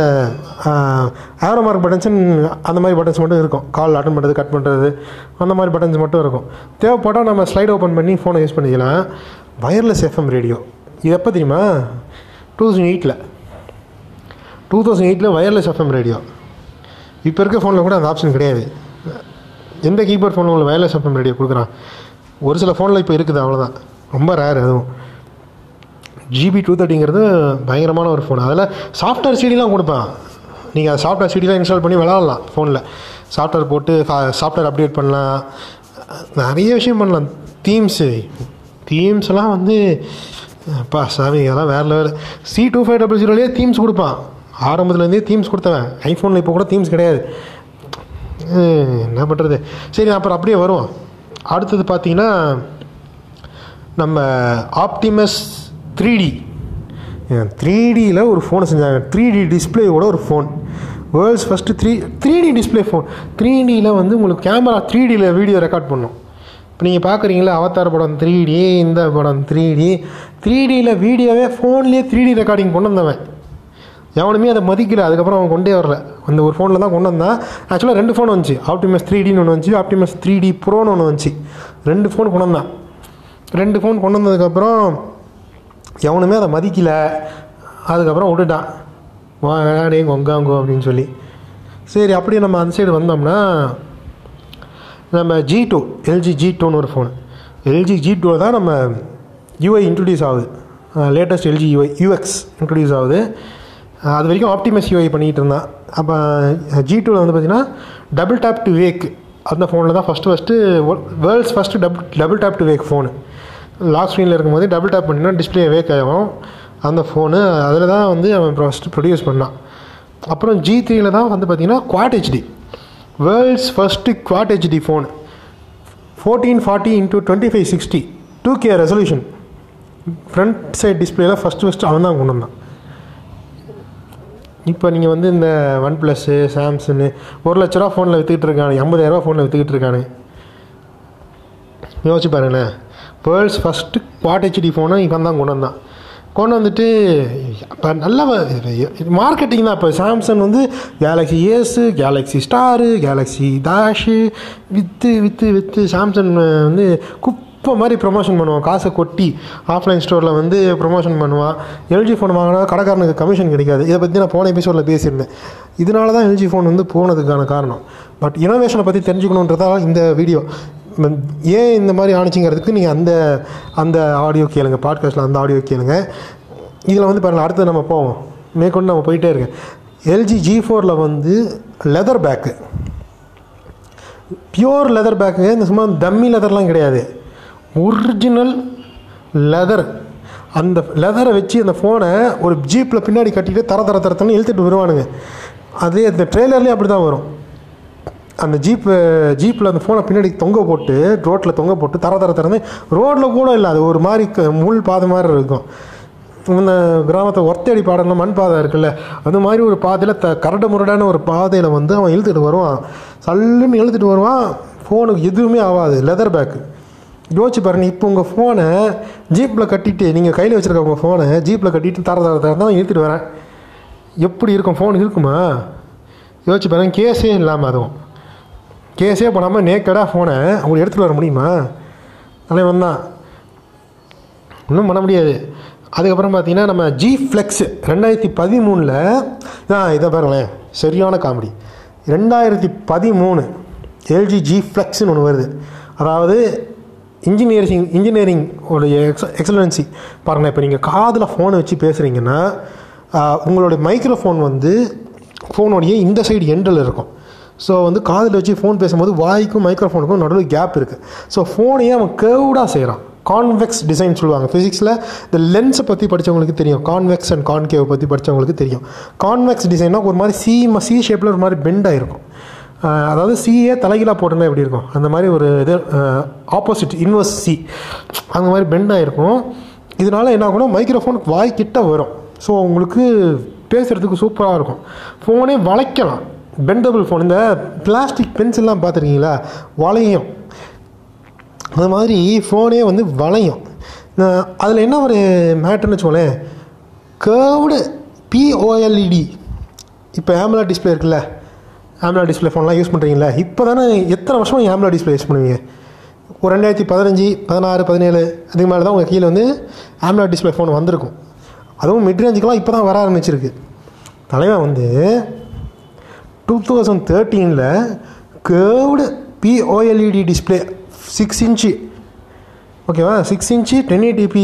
ஆரோ மார்க் பட்டன்ஸ் அந்த மாதிரி பட்டன்ஸ் மட்டும் இருக்கும் கால் அட்டன் பண்ணுறது கட் பண்ணுறது அந்த மாதிரி பட்டன்ஸ் மட்டும் இருக்கும் தேவைப்பட்டால் நம்ம ஸ்லைட் ஓப்பன் பண்ணி ஃபோனை யூஸ் பண்ணிக்கலாம் வயர்லெஸ் எஃப்எம் ரேடியோ இது எப்போ தெரியுமா டூ தௌசண்ட் எயிட்டில் டூ தௌசண்ட் எயிட்டில் வயர்லெஸ் எஃப்எம் ரேடியோ இப்போ இருக்க ஃபோனில் கூட அந்த ஆப்ஷன் கிடையாது எந்த கீபோர்ட் ஃபோனில் உங்களுக்கு வயர்லெஸ் எஃப்எம் ரேடியோ கொடுக்குறான் ஒரு சில ஃபோனில் இப்போ இருக்குது அவ்வளோதான் ரொம்ப ரேர் அதுவும் ஜிபி டூ தேர்ட்டிங்கிறது பயங்கரமான ஒரு ஃபோன் அதில் சாஃப்ட்வேர் சிடிலாம் கொடுப்பான் நீங்கள் சாஃப்ட்வேர் சிடிலாம் இன்ஸ்டால் பண்ணி விளாட்லாம் ஃபோனில் சாஃப்ட்வேர் போட்டு சாஃப்ட்வேர் அப்டேட் பண்ணலாம் நிறைய விஷயம் பண்ணலாம் தீம்ஸு தீம்ஸ்லாம் வந்து அப்பா சாமி அதெல்லாம் வேறு level C two five double ஜீரோலேயே தீம்ஸ் கொடுப்பான் ஆரம்பத்துலேருந்தே தீம்ஸ் கொடுத்தவன் ஐஃபோனில் இப்போ கூட தீம்ஸ் கிடையாது ஹம், என்ன பண்ணுறது சரி அப்புறம் அப்படியே வருவோம் அடுத்தது பார்த்தீங்கன்னா நம்ம ஆப்டிமஸ் த்ரீ டி த்ரீ டியில் ஒரு ஃபோனை செஞ்சாங்க த்ரீ டி டிஸ்பிளேயோட ஒரு phone world's first three three D display phone three டியில் வந்து உங்களுக்கு கேமரா த்ரீ டியில் வீடியோ ரெக்கார்ட் பண்ணும் இப்போ நீங்கள் பார்க்குறீங்களா அவதார் படம் த்ரீ டி இந்த படம் த்ரீ டி த்ரீ டியில் வீடியோவே ஃபோன்லேயே த்ரீ டி ரெக்கார்டிங் கொண்டு வந்தவன் எவனுமே அதை மதிக்கல அதுக்கப்புறம் அவன் கொண்டே வரல அந்த ஒரு ஃபோனில் தான் கொண்டு வந்தான் ஆக்சுவலாக ரெண்டு ஃபோன் வந்துச்சு ஆப்டிமஸ் த்ரீ டின்னு ஒன்று வந்துச்சு ஆப்டிமஸ் த்ரீ டி ப்ரோன்னு ஒன்று வந்துச்சு ரெண்டு ஃபோன் கொண்டு வந்தான் ரெண்டு ஃபோன் கொண்டு வந்ததுக்கப்புறம் எவனுமே அதை மதிக்கல அதுக்கப்புறம் விட்டுட்டான் வாடே கொங்காங்கோ அப்படின்னு சொல்லி சரி அப்படியே நம்ம அந்த சைடு வந்தோம்னா நம்ம ஜி டூ எல்ஜி ஜி டூன்னு ஒரு ஃபோன் எல்ஜி ஜி டூ தான் நம்ம யூஐ இன்ட்ரடியூஸ் ஆகுது latest LG UI UX introduce ஆகுது அஹ் அது வரைக்கும் ஆப்டிமஸ் யூஐ பண்ணிகிட்டு இருந்தான் அப்போ ஜி டூவில் வந்து பார்த்திங்கன்னா டபுள் டேப் டு வேக் அந்த ஃபோனில் தான் first first world's first double double tap to wake phone lock ஸ்க்ரீனில் இருக்கும்போது டபுள் டேப் பண்ணினா டிஸ்பிளே வேக் ஆகும் அந்த ஃபோனு அதில் தான் வந்து அவன் ஃபஸ்ட்டு ப்ரொடியூஸ் பண்ணான் அப்புறம் ஜி த்ரீயில் தான் வந்து பார்த்திங்கன்னா quad HD world's first quad HD phone fourteen forty into twenty five sixty two K resolution front side டிஸ்பிளேல ஃபஸ்ட்டு ஃபஸ்ட்டு அவன் தான் கொண்டு வந்தான் இப்போ நீங்கள் வந்து இந்த ஒன் ப்ளஸ்ஸு சாம்சங்கு ஒரு லட்ச ரூபா ஃபோனில் விற்றுக்கிட்டு இருக்கானு எண்பதாயிரரூபா ஃபோனில் விற்றுக்கிட்டு இருக்கானு யோசிச்சு பாருங்களேன் வேர்ல்ட்ஸ் ஃபஸ்ட்டு குவாட் ஹெச்டி ஃபோனை இவன் தான் கொண்டு வந்தான் கொண்டு வந்துட்டு இப்போ நல்ல மார்க்கெட்டிங் தான் இப்போ சாம்சங் வந்து Galaxy Ace Galaxy Star Galaxy தாஷு விற்று விற்று விற்று சாம்சங் வந்து குப்பை மாதிரி ப்ரொமோஷன் பண்ணுவான் காசை கொட்டி ஆஃப்லைன் ஸ்டோரில் வந்து ப்ரொமோஷன் பண்ணுவான் எல்ஜி ஃபோன் வாங்கினா கடைக்காரனுக்கு கமிஷன் கிடைக்காது இதை பற்றி நான் போன எபிசோடில் பேசியிருந்தேன் இதனால தான் எல்ஜி ஃபோன் வந்து போனதுக்கான காரணம் பட் இனோவேஷனை பற்றி தெரிஞ்சுக்கணுன்றதா இந்த வீடியோ ம், ஏன் இந்த மாதிரி ஆணுச்சுங்கிறதுக்கு நீங்கள் அந்த அந்த ஆடியோ கேளுங்க பாட்காஸ்ட்டில் அந்த ஆடியோ கேளுங்க இதில் வந்து பாருங்கள் அடுத்து நம்ம போவோம் மேற்கொண்டு நம்ம போயிட்டே இருக்கேன் எல்ஜி ஜி ஃபோரில் வந்து leather back pure leather back இந்த சும்மா டம்மி லெதர்லாம் கிடையாது ஒரிஜினல் லெதர் அந்த லெதரை வச்சு அந்த ஃபோனை ஒரு ஜீப்பில் பின்னாடி கட்டிட்டு தர தர தரத்தன்னு இழுத்துட்டு வருவானுங்க அதே அந்த ட்ரெய்லர்லேயே அப்படி தான் வரும் அந்த ஜீப்பு ஜீப்பில் அந்த ஃபோனை பின்னாடி தொங்க போட்டு ரோட்டில் தொங்க போட்டு தர தர திறந்து ரோட்டில் கூட இல்லை அது ஒரு மாதிரி க- முள் பாதை மாதிரி இருக்கும் இந்த கிராமத்தை ஒத்தடி பாடலாம் மண் பாதை இருக்குல்ல அந்த மாதிரி ஒரு பாதையில் த கரடு முரடான ஒரு பாதையில் வந்து அவன் இழுத்துட்டு வருவான் சல்லுன்னு இழுத்துட்டு வருவான் ஃபோனுக்கு எதுவுமே ஆகாது லெதர் பேக்கு யோசிச்சு பாருங்க இப்போ உங்கள் ஃபோனை ஜீப்பில் கட்டிட்டு நீங்கள் கையில் வச்சுருக்க உங்கள் ஃபோனை ஜீப்பில் கட்டிட்டு தர தர தர தான் இழுத்துட்டு வரேன் எப்படி இருக்கும் ஃபோன் இருக்குமா யோசிச்சு பாருங்க கேஸே இல்லாமல் அதுவும் கேஸே பண்ணாமல் நேக்கடாக ஃபோனை உங்களுக்கு எடுத்துகிட்டு வர முடியுமா தலைவன் தான் ஒன்றும் பண்ண முடியாது அதுக்கப்புறம் பார்த்தீங்கன்னா நம்ம ஜி ஃப்ளெக்ஸ் ரெண்டாயிரத்தி பதிமூணில் தான் இதை பாருங்களேன் சரியான காமெடி ரெண்டாயிரத்தி பதிமூணு எல்ஜி ஜி ஃப்ளெக்ஸ்னு ஒன்று வருது அதாவது இன்ஜினியரிங் இன்ஜினியரிங் உடைய எக்ஸ எக்ஸலன்சி பாருங்களேன் இப்போ நீங்கள் காதில் ஃபோனை வச்சு பேசுகிறீங்கன்னா ஆஹ், உங்களுடைய மைக்ரோஃபோன் வந்து ஃபோனுடைய இந்த சைடு எண்டில் இருக்கும் ஸோ வந்து காதில் வச்சு ஃபோன் பேசும்போது வாய்க்கும் மைக்ரோஃபோனுக்கும் நடுவில் கேப் இருக்குது ஸோ ஃபோனையே அவன் கேர்வ்டாக செய்கிறான் கான்வெக்ஸ் டிசைன் சொல்லுவாங்க ஃபிசிக்ஸில் இந்த லென்ஸை பற்றி படித்தவங்களுக்கு தெரியும் கான்வெக்ஸ் அண்ட் கான்கேவ் பற்றி படித்தவங்களுக்கு தெரியும் கான்வெக்ஸ் டிசைன்னா ஒரு மாதிரி சி சி ஷேப்பில் ஒரு மாதிரி பெண்ட் ஆகிருக்கும் ஆஹ் அதாவது சிஏ தலைகீழாக போட்டிருந்தா எப்படி இருக்கும் அந்த மாதிரி ஒரு இது ஆப்போசிட் இன்வர்ஸ் சி அந்த மாதிரி பெண்ட் ஆகிருக்கும் இதனால என்ன ஆகும்னா மைக்ரோஃபோன் வாய் கிட்ட வரும் ஸோ உங்களுக்கு பேசுகிறதுக்கு சூப்பராக இருக்கும் ஃபோனே வளைக்கலாம் பெண்டபிள் ஃபோன் இந்த பிளாஸ்டிக் பென்சில்லாம் பார்த்துருக்கீங்களா வளையும் அது மாதிரி ஃபோனே வந்து வளையும் அதில் என்ன ஒரு மேட்டர்னு வச்சுக்கோங்களேன் கேர்வ்டு பிஓஎல்இடி இப்போ ஆம்லா டிஸ்பிளே இருக்குல்ல ஆம்லா டிஸ்பிளே ஃபோன்லாம் யூஸ் பண்ணுறீங்களா இப்போ தானே எத்தனை வருஷமாக ஆம்லா டிஸ்பிளே யூஸ் பண்ணுவீங்க ஒரு ரெண்டாயிரத்தி பதினஞ்சு பதினாறு பதினேழு அதுக்கு மேலே தான் உங்கள் கீழே வந்து ஆம்லா டிஸ்பிளே ஃபோன் வந்திருக்கும் அதுவும் மிட் ரேஞ்சுக்கெலாம் இப்போ தான் வர ஆரம்பிச்சிருக்கு தலைவன் வந்து டூ தௌசண்ட் தேர்ட்டீனில் curved POLED display six inch ஓகேவா சிக்ஸ் இன்ச்சு டென் ஏடிபி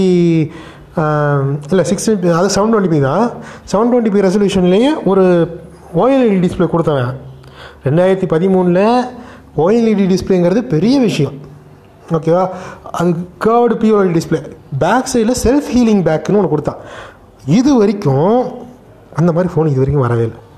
இல்லை சிக்ஸ் அது செவன் டுவெண்ட்டி பி தான் செவன் டுவெண்ட்டி பி ரெசல்யூஷன்லேயே ஒரு ஓஎல்இடி டிஸ்பிளே கொடுத்தவன் ரெண்டாயிரத்தி பதிமூணில் ஓஎல்இடி டிஸ்பிளேங்கிறது பெரிய விஷயம் ஓகேவா அது கேர்டு பிஓஎல் டிஸ்பிளே பேக் சைடில் செல்ஃப் ஹீலிங் பேக்குன்னு ஒன்று கொடுத்தான் இது வரைக்கும் அந்த மாதிரி ஃபோன் இது வரைக்கும் வரவே இல்லை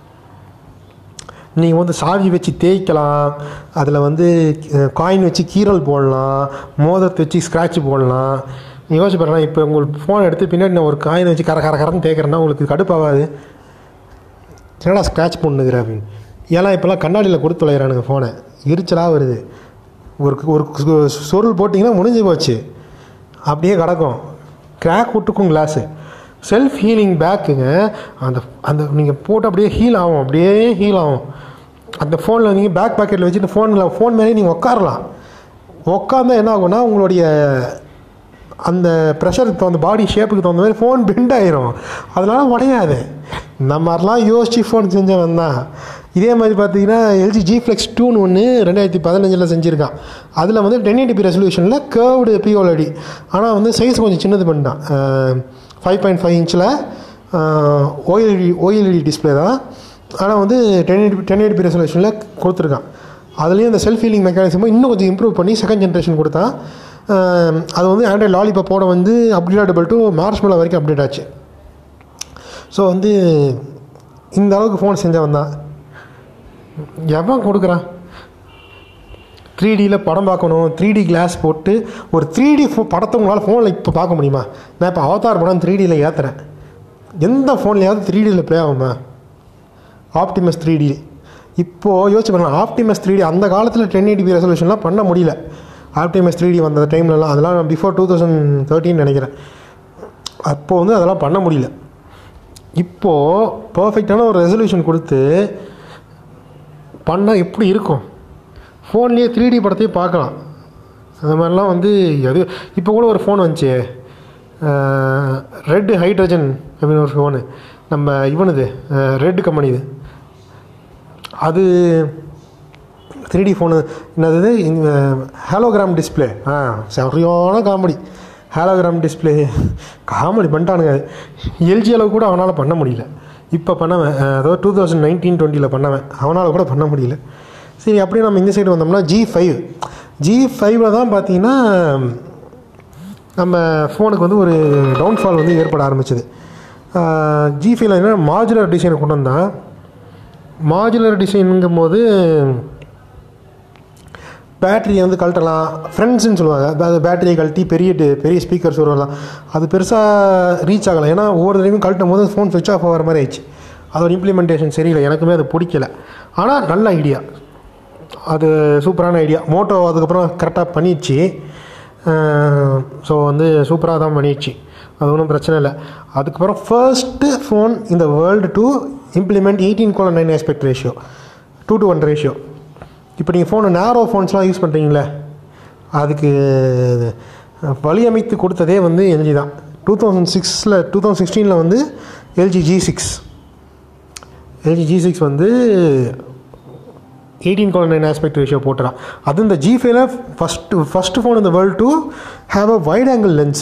நீங்கள் வந்து சாவி வச்சு தேய்க்கலாம் அதில் வந்து காயின் வச்சு கீரல் போடலாம் மோதிரத்தை வச்சு ஸ்க்ராட்ச் போடலாம் நீ யோசிச்சு பாருங்க இப்போ உங்களுக்கு ஃபோன் எடுத்து பின்னாடி நான் ஒரு காயின் வச்சு கர கர கரன்னு தேய்க்கிறேன்னா உங்களுக்கு கடுப்பாகாது என்னடா ஸ்க்ராட்ச் பண்ணுங்கிற அப்படின்னு ஏன்னா இப்போல்லாம் கண்ணாடியில் கொடுத்து தொலைகிறானுங்க ஃபோனை எரிச்சலாக வருது ஒரு ஒரு சு- சொருள் போட்டிங்கன்னா முடிஞ்சு போச்சு அப்படியே கிடக்கும் கிராக் விட்டுக்கும் கிளாஸு செல்ஃப் ஹீலிங் பேக்குங்க அந்த அந்த நீங்கள் போட்டு அப்படியே ஹீல் ஆகும் அப்படியே ஹீல் ஆகும் அந்த ஃபோனில் நீங்கள் பேக் பாக்கெட்டில் வச்சுட்டு ஃபோனில் ஃபோன் மேலே நீங்கள் உட்காரலாம் உட்காந்தா என்ன ஆகும்னா உங்களுடைய அந்த ப்ரெஷருக்கு தகுந்த பாடி ஷேப்புக்கு தகுந்த மாதிரி ஃபோன் பெண்ட் ஆயிரும் அதனால உடையாது இந்த மாதிரிலாம் யோசிச்சு ஃபோன் செஞ்சவன் தான் இதே மாதிரி பார்த்தீங்கன்னா எல்ஜி ஜி ஃப்ளெக்ஸ் டூன்னு ஒன்று ரெண்டாயிரத்தி பதினஞ்சில் செஞ்சுருக்கான் அதில் வந்து டென் எயிட்டி ரெசல்யூஷனில் கேர்வ்டு பிஓலடி ஆனால் வந்து சைஸ் கொஞ்சம் சின்னது பண்ணிட்டான் ஃபைவ் பாயிண்ட் ஃபைவ் இன்ச்சில் ஓஎல்இடி ஓஎல்இடி டிஸ்பிளே தான் ஆனால் வந்து டென் எயிட்டி டென் எயிட்டி ரெசல்யூஷனில் கொடுத்துருக்கான் அதுலேயும் அந்த செல்ஃப் ஹீலிங் மெக்கானிசமும் இன்னும் கொஞ்சம் இம்ப்ரூவ் பண்ணி செகண்ட் ஜென்ரேஷன் கொடுத்தான் அஹ் அது வந்து ஆண்ட்ராய்ட் லாலிபாப்போட வந்து அப்கிரேடபிள் டு மார்ச் மேலே வரைக்கும் அப்டேட் ஆச்சு ஸோ வந்து இந்த அளவுக்கு ஃபோன் செஞ்சவன் தான் எவன் கொடுக்குறான் த்ரீ டியில் படம் பார்க்கணும் த்ரீ டி கிளாஸ் போட்டு ஒரு த்ரீ டி ஃபோ படத்தை உங்களால் ஃபோனில் இப்போ பார்க்க முடியுமா நான் இப்போ அவதார் படம் த்ரீ டியில் ஏற்றுறேன் எந்த ஃபோன்லையாவது த்ரீ டியில் ப்ளே ஆகுமா ஆப்டிமஸ் த்ரீ டி இப்போது யோசிச்சு பாருங்க ஆப்டிமஸ் த்ரீ டி அந்த காலத்தில் டென் எயிட்டி ரெசல்யூஷன்லாம் பண்ண முடியல ஆப்டிமஸ் த்ரீ டி வந்த டைம்லலாம் அதெல்லாம் பிஃபோர் டூ தௌசண்ட் தேர்ட்டின் நினைக்கிறேன் அப்போது வந்து அதெல்லாம் பண்ண முடியல இப்போது பர்ஃபெக்டான ஒரு ரெசல்யூஷன் கொடுத்து பண்ணால் எப்படி இருக்கும் ஃபோன்லேயே த்ரீ டி படத்தையே பார்க்கலாம் அந்த மாதிரிலாம் வந்து எது இப்போ கூட ஒரு ஃபோன் வந்துச்சு ரெட் ஹைட்ரஜன் அப்படின்னு ஒரு ஃபோனு நம்ம இவனுது ரெட் கம்பெனி இது அது த்ரீ டி ஃபோனு என்னது ஹேலோகிராம் டிஸ்பிளே ஆ சரியான காமெடி ஹேலோகிராம் டிஸ்பிளே காமெடி பண்ணிட்டானுங்க எல்ஜி அளவு கூட அவனால் பண்ண முடியல இப்போ பண்ணவன் அஹ், அதாவது டூ தௌசண்ட் நைன்டீன் டுவெண்ட்டியில் பண்ணவன் அவனால் கூட பண்ண முடியல சரி அப்படியே நம்ம இந்த சைடு வந்தோம்னா ஜி ஃபைவ் ஜி ஃபைவ்ல தான் பார்த்தீங்கன்னா நம்ம ஃபோனுக்கு வந்து ஒரு டவுன்ஃபால் வந்து ஏற்பட ஆரம்பிச்சது ஜி ஃபைவ்ல என்ன மாஜுலர் டிசைனை கொண்டு வந்தான் மாஜுலர் டிசைனுங்கும் போது பேட்டரியை வந்து கழட்டலாம் ஃப்ரெண்ட்ஸ்னு சொல்லுவாங்க அதாவது பேட்டரியை கழட்டி பெரிய டி- பெரிய ஸ்பீக்கர்ஸ் வரலாம் அது பெருசாக ரீச் ஆகலை ஏன்னா ஒவ்வொரு தடவையும் கழட்டும் போது ஃபோன் சுவிட்ச் ஆஃப் ஆகிற மாதிரி ஆயிடுச்சு அதோட இம்ப்ளிமெண்டேஷன் சரியில்லை எனக்குமே அது பிடிக்கல ஆனால் நல்ல ஐடியா அது சூப்பரான ஐடியா மோட்டோ அதுக்கப்புறம் கரெக்டாக பண்ணிடுச்சு ஸோ வந்து சூப்பராக தான் பண்ணிடுச்சு அது ஒன்றும் பிரச்சனை இல்லை அதுக்கப்புறம் ஃபர்ஸ்ட்டு ஃபோன் இந்த world to implement eighteen colon nine aspect ratio two to one ratio இப்போ நீங்கள் ஃபோனு நேரோ ஃபோன்ஸ்லாம் யூஸ் பண்ணுறீங்களே அதுக்கு வழியமைத்து கொடுத்ததே வந்து எல்ஜி தான் டூ தௌசண்ட் சிக்ஸில் டூ தௌசண்ட் சிக்ஸ்டீனில் வந்து LG G six LG G six வந்து eighteen colon nine aspect ratio போட்டுறான் அது இந்த ஜி ஃபைவ்ல ஃபஸ்ட்டு ஃபஸ்ட்டு ஃபோன் இந்த world to have a wide angle lens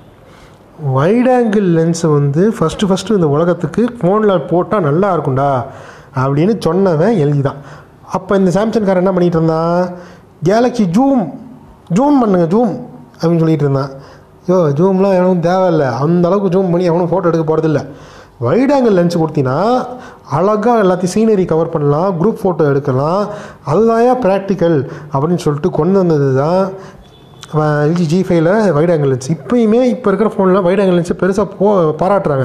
wide angle லென்ஸை வந்து ஃபஸ்ட்டு ஃபஸ்ட்டு இந்த உலகத்துக்கு ஃபோனில் போட்டால் நல்லா இருக்கும்டா அப்படின்னு சொன்னவன் எல்ஜி தான் அப்போ இந்த சாம்சங்காரன் என்ன பண்ணிகிட்டு இருந்தான் கேலக்ஸி ஜூம் ஜூம் பண்ணுங்க ஜூம் அப்படின்னு சொல்லிட்டு இருந்தான் யோ ஜூம்லாம் எவனும் தேவையில்லை அந்த அளவுக்கு ஜூம் பண்ணி எவனும் ஃபோட்டோ எடுக்க போகிறதில்ல வைட் ஆங்கிள் லென்ஸ் கொடுத்தீங்கன்னா அழகாக எல்லாத்தையும் சீனரி கவர் பண்ணலாம் குரூப் ஃபோட்டோ எடுக்கலாம் அதுதான் ப்ராக்டிக்கல் அப்படின்னு சொல்லிட்டு கொண்டு வந்தது தான் எல்ஜி ஜி ஃபைவ்ல வைட் ஆங்கிள் லென்ஸ் இப்போயுமே இப்போ இருக்கிற ஃபோனில் வைட் ஆங்கிள் லென்ஸை பெருசாக போ பாராட்டுறாங்க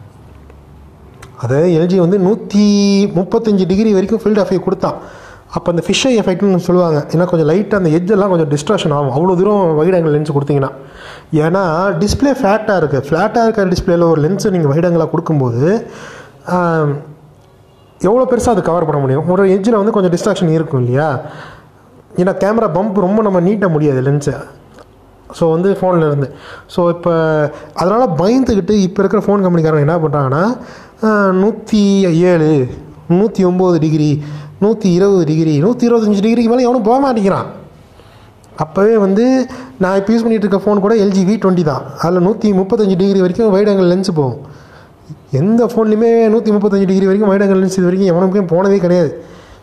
அதை எல்ஜி வந்து நூற்றி முப்பத்தஞ்சு டிகிரி வரைக்கும் ஃபீல்ட் ஆஃப் கொடுத்தான் அப்போ அந்த ஃபிஷ்ஷை எஃபெக்ட்னு சொல்லுவாங்க ஏன்னா கொஞ்சம் லைட்டாக அந்த எட்ஜெல்லாம் கொஞ்சம் டிஸ்ட்ராக்ஷன் ஆகும் அவ்வளோ தூரம் வைட் ஆங்கிள் லென்ஸ் கொடுத்தீங்கன்னா ஏன்னா டிஸ்பிளே ஃப்ளாட்டாக இருக்குது ஃப்ளாட்டாக இருக்கிற டிஸ்பிளேல ஒரு லென்ஸை நீங்கள் வைட் ஆங்கிளாக கொடுக்கும்போது ஆம், எவ்வளோ பெருசாக அது கவர் பண்ண முடியும் ஒரு எட்ஜில் வந்து கொஞ்சம் டிஸ்ட்ராக்ஷன் இருக்கும் இல்லையா ஏன்னா கேமரா பம்ப் ரொம்ப நம்ம நீட்ட முடியாது லென்ஸை ஸோ வந்து ஃபோனில் இருந்து ஸோ இப்போ அதனால் பயந்துக்கிட்டு இப்போ இருக்கிற ஃபோன் கம்பெனிக்காரங்க என்ன பண்ணுறாங்கன்னா நூற்றி ஏழு நூற்றி ஒம்பது டிகிரி நூற்றி இருபது டிகிரி நூற்றி இருபத்தஞ்சி டிகிரிக்கு மேலே எவனும் போக மாட்டேங்கிறான் அப்போவே வந்து நான் இப்போ யூஸ் பண்ணிகிட்டு இருக்க ஃபோன் கூட எல்ஜி வி டுவெண்ட்டி தான் அதில் நூற்றி முப்பத்தஞ்சு டிகிரி வரைக்கும் வைட் ஆங்கிள் லென்ஸ் போகும் எந்த ஃபோன்லையுமே நூற்றி முப்பத்தஞ்சு டிகிரி வரைக்கும் வைட் ஆங்கிள் லென்ஸ் இது வரைக்கும் எவனுக்கும் போனதே கிடையாது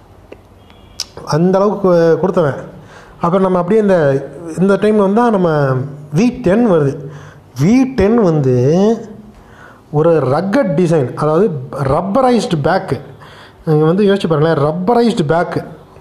அந்த அளவுக்கு கொடுத்தவன் அப்புறம் நம்ம அப்படியே இந்த இந்த டைமில் வந்து நம்ம வி டென் வருது வி டென் வந்து ஒரு ரக்கட் டிசைன் அதாவது ரப்பரைஸ்டு பேக்கு நீங்கள் வந்து யோசிச்சு பாருங்களேன் ரப்பரைஸ்டு பேக்கு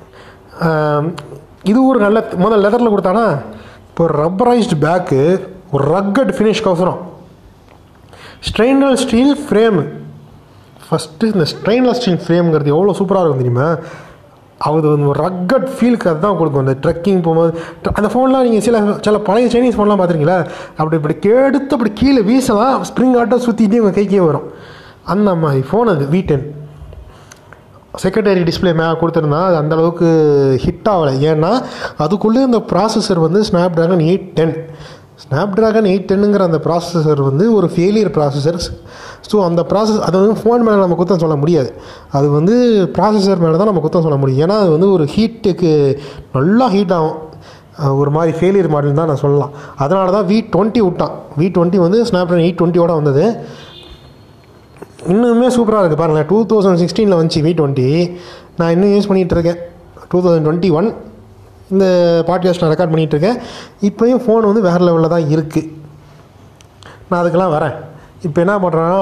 இது ஒரு நல்ல முதல் லெதரில் கொடுத்தானா இப்போ ரப்பரைஸ்டு பேக்கு ஒரு ரக்கட் ஃபினிஷ்க்கோசரம் ஸ்ட்ரெயின்லெஸ் ஸ்டீல் ஃப்ரேமு ஃபஸ்ட்டு இந்த ஸ்ட்ரெயின்லெஸ் ஸ்டீல் ஃப்ரேம்ங்கிறது எவ்வளோ சூப்பராக இருக்கும் தெரியுமா அது வந்து ஒரு ரக்கட் ஃபீலுக்கு அதுதான் கொடுக்கும் அந்த ட்ரெக்கிங் போகும்போது ட்ர- அந்த ஃபோன்லாம் நீங்கள் சில சில பழைய சைனீஸ் ஃபோன்லாம் பார்த்துருக்கீங்களா அப்படி இப்படி கெடுத்து அப்படி கீழே வீசலாம் ஸ்ப்ரிங் ஆட்டம் சுற்றிட்டே உங்கள் கைக்கே வரும் அந்த மாதிரி ஃபோன் அது வி டென் செக்ரட்டரி டிஸ்பிளே மே கொடுத்துருந்தா அது அந்த அளவுக்கு ஹிட் ஆகலை ஏன்னா அதுக்குள்ளே இந்த ப்ராசஸர் வந்து Snapdragon eight ten Snapdragon eight டென்னுங்கிற அந்த ப்ராசஸர் வந்து ஒரு ஃபெயிலியர் ப்ராசஸர் ஸோ அந்த ப்ராசஸ் அது வந்து ஃபோன் மேலே நம்ம குத்தம் சொல்ல முடியாது அது வந்து ப்ராசஸர் மேலே தான் நம்ம குத்தம் சொல்ல முடியும் ஏன்னா அது வந்து ஒரு ஹீட்டுக்கு நல்லா ஹீட் ஆகும் அஹ் ஒரு மாதிரி ஃபெயிலியர் மாடல் தான் நான் சொல்லலாம் அதனால தான் வி டுவெண்ட்டி விட்டான் வி டுவெண்ட்டி வந்து ஸ்னாப் ட்ராகன் எயிட் டுவெண்ட்டியோட வந்தது இன்னுமே சூப்பராக இருக்குது பாருங்களேன் டூ தௌசண்ட் சிக்ஸ்டீனில் வந்துச்சு வி டுவெண்ட்டி நான் இன்னும் யூஸ் பண்ணிகிட்டு இருக்கேன் டூ தௌசண்ட் டுவெண்ட்டி ஒன் இந்த பாட்காஸ்ட் நான் ரெக்கார்ட் பண்ணிகிட்டு இருக்கேன் இப்போயும் ஃபோன் வந்து வேறு லெவலில் தான் இருக்குது நான் அதுக்கெல்லாம் வரேன் இப்போ என்ன பண்ணுறேன்னா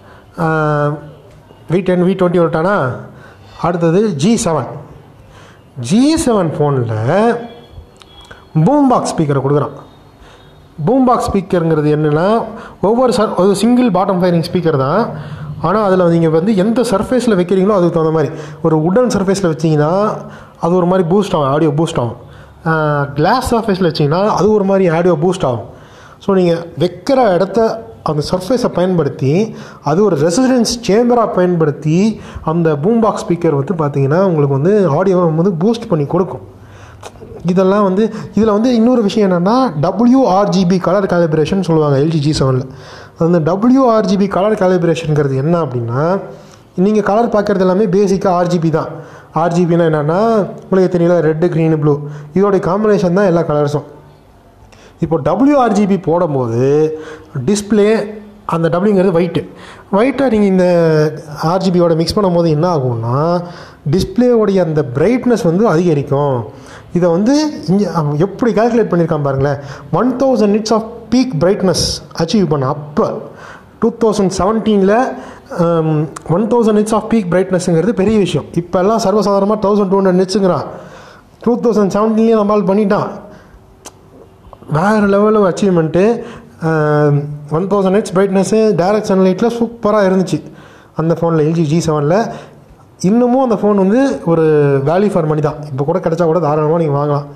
வி டென் வி டுவெண்ட்டி விட்டானா அடுத்தது ஜி செவன் ஜி செவன் ஃபோனில் பூம் பாக்ஸ் ஸ்பீக்கரை கொடுக்குறான் பூம் பாக்ஸ் ஸ்பீக்கருங்கிறது என்னென்னா ஒவ்வொரு சர் ஒரு சிங்கிள் பாட்டம் ஃபயரிங் ஸ்பீக்கர் தான் ஆனால் அதில் நீங்கள் வந்து எந்த சர்ஃபேஸில் வைக்கிறீங்களோ அதுக்கு தகுந்த மாதிரி ஒரு உடன் சர்ஃபேஸில் வச்சிங்கன்னா அது ஒரு மாதிரி பூஸ்ட் ஆகும் ஆடியோ பூஸ்ட் ஆகும் கிளாஸ் சர்ஃபேஸில் வச்சிங்கன்னா அது ஒரு மாதிரி ஆடியோ பூஸ்ட் ஆகும் ஸோ நீங்கள் வைக்கிற இடத்த அந்த சர்ஃபேஸை பயன்படுத்தி அது ஒரு ரெசிடென்ஸ் சேம்பராக பயன்படுத்தி அந்த பூம் பாக்ஸ் ஸ்பீக்கர் வந்து பார்த்தீங்கன்னா உங்களுக்கு வந்து ஆடியோவை வந்து பூஸ்ட் பண்ணி கொடுக்கும் இதெல்லாம் வந்து இதில் வந்து இன்னொரு விஷயம் என்னென்னா WRGB கலர் காலிப்ரேஷன் சொல்லுவாங்க எல்ஜி ஜி செவனில் அந்த WRGB கலர் காலிப்ரேஷனுங்கிறது என்ன அப்படின்னா நீங்கள் கலர் பார்க்குறது எல்லாமே பேசிக்காக ஆர்ஜிபி தான் ஆர்ஜிபினா என்னென்னா உங்களுக்கு தெரியல ரெட்டு க்ரீனு ப்ளூ இதோடைய காம்பினேஷன் தான் எல்லா கலர்ஸும் இப்போ WRGB போடும்போது டிஸ்ப்ளே அந்த டபிள்யூங்கிறது ஒயிட்டு ஒயிட்டை நீங்கள் இந்த ஆர்ஜிபியோட மிக்ஸ் பண்ணும்போது என்ன ஆகும்னா டிஸ்பிளேவோடைய அந்த பிரைட்னஸ் வந்து அதிகரிக்கும் இதை வந்து இங்கே எப்படி கால்குலேட் பண்ணியிருக்கான் பாருங்களேன் one thousand nits of peak brightness achieve பண்ண அப்போ டூ தௌசண்ட் செவன்டீனில் one thousand nits of peak பிரைட்னஸ்ங்கிறது பெரிய விஷயம் இப்போ எல்லாம் சர்வசாதாரணமாக தௌசண்ட் டூ ஹண்ட்ரட் நிட்ஸுங்கிறான் டூ தௌசண்ட் செவன்டீன்லேயே நம்மளால் பண்ணிட்டான் வேறு லெவலில் அச்சீவ்மெண்ட்டு ஒன் தௌசண்ட் ஹெட்ஸ் பிரைட்னஸ்ஸு டைரக்ட் சன்லைட்டில் சூப்பராக இருந்துச்சு அந்த ஃபோனில் எல்ஜி ஜி செவனில் இன்னமும் அந்த ஃபோன் வந்து ஒரு வேல்யூ ஃபார் மணி தான் இப்போ கூட கிடைச்சா கூட தாராளமாக நீங்கள் வாங்கலாம்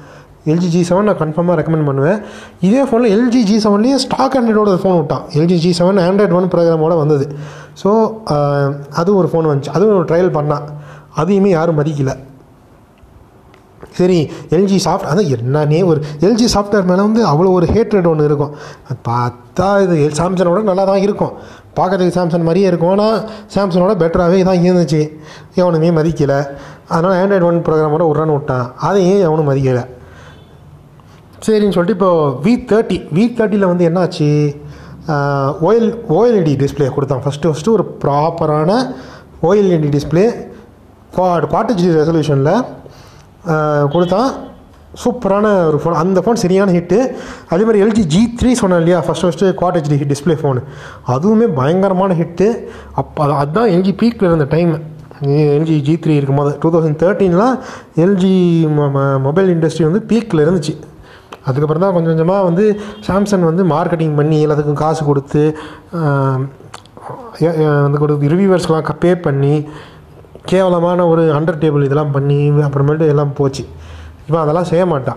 எல்ஜி ஜி செவன் நான் கன்ஃபார்மாக ரெக்கமெண்ட் பண்ணுவேன் இதே ஃபோனில் எல்ஜி ஜி செவன்லேயே ஸ்டாக் ஆண்ட்ராய்டோட ஃபோன் விட்டான் LG G seven Android one ப்ரோக்ராமோட வந்தது ஸோ அது ஒரு ஃபோன் வந்துச்சு அதுவும் ஒரு ட்ரையல் பண்ணான் அதையுமே யாரும் மதிக்கலை சரி எல்ஜி சாஃப்ட் அதான் என்னன்னே ஒரு எல்ஜி சாஃப்ட்வேர் மேலே வந்து அவ்வளோ ஒரு ஹேட்ரட் ஒன்று இருக்கும் அது பார்த்தா இது சாம்சங்கோட நல்லா தான் இருக்கும் பார்க்கறதுக்கு சாம்சங் மாதிரியே இருக்கும் ஆனால் சாம்சங்கோட பெட்டராகவே தான் இருந்துச்சு எவனுமே மதிக்கலை அதனால் ஆண்ட்ராய்டு ஒன் ப்ரோக்ராமோட விட்றான்னு விட்டான் அதையும் எவனும் மதிக்கலை சரின்னு சொல்லிட்டு இப்போ வி தேர்ட்டி வி தேர்ட்டியில் வந்து என்னாச்சு ஓஎல் ஓஎல்இடி டிஸ்பிளே கொடுத்தான் ஃபஸ்ட்டு ஃபஸ்ட்டு ஒரு ப்ராப்பரான ஓஎல்இடி டிஸ்பிளே குவாட் குவாட்டஜி ரெசல்யூஷனில் கொடுத்தான் சூப்பரான ஒரு ஃபோன் அந்த ஃபோன் சரியான ஹிட்டு அதே மாதிரி எல்ஜி ஜி த்ரீ சொன்னேன் இல்லையா first first quad HD display phone அதுவுமே பயங்கரமான ஹிட்டு அப்போ அதுதான் எல்ஜி பீக்கில் இருந்த டைம் எல்ஜி ஜி த்ரீ இருக்கும்போது டூ தௌசண்ட் தேர்ட்டீன்லாம் எல்ஜி மொபைல் இண்டஸ்ட்ரி வந்து பீக்கில் இருந்துச்சு அதுக்கப்புறம் தான் கொஞ்சம் கொஞ்சமாக வந்து சாம்சங் வந்து மார்க்கெட்டிங் பண்ணி எல்லாத்துக்கும் காசு கொடுத்து வந்து கொடுத்து ரிவ்யூவர்ஸ்க்கெலாம் பே பண்ணி கேவலமான ஒரு அண்டர் டேபிள் இதெல்லாம் பண்ணி அப்புறமேட்டு எல்லாம் போச்சு இவன் அதெல்லாம் செய்ய மாட்டான்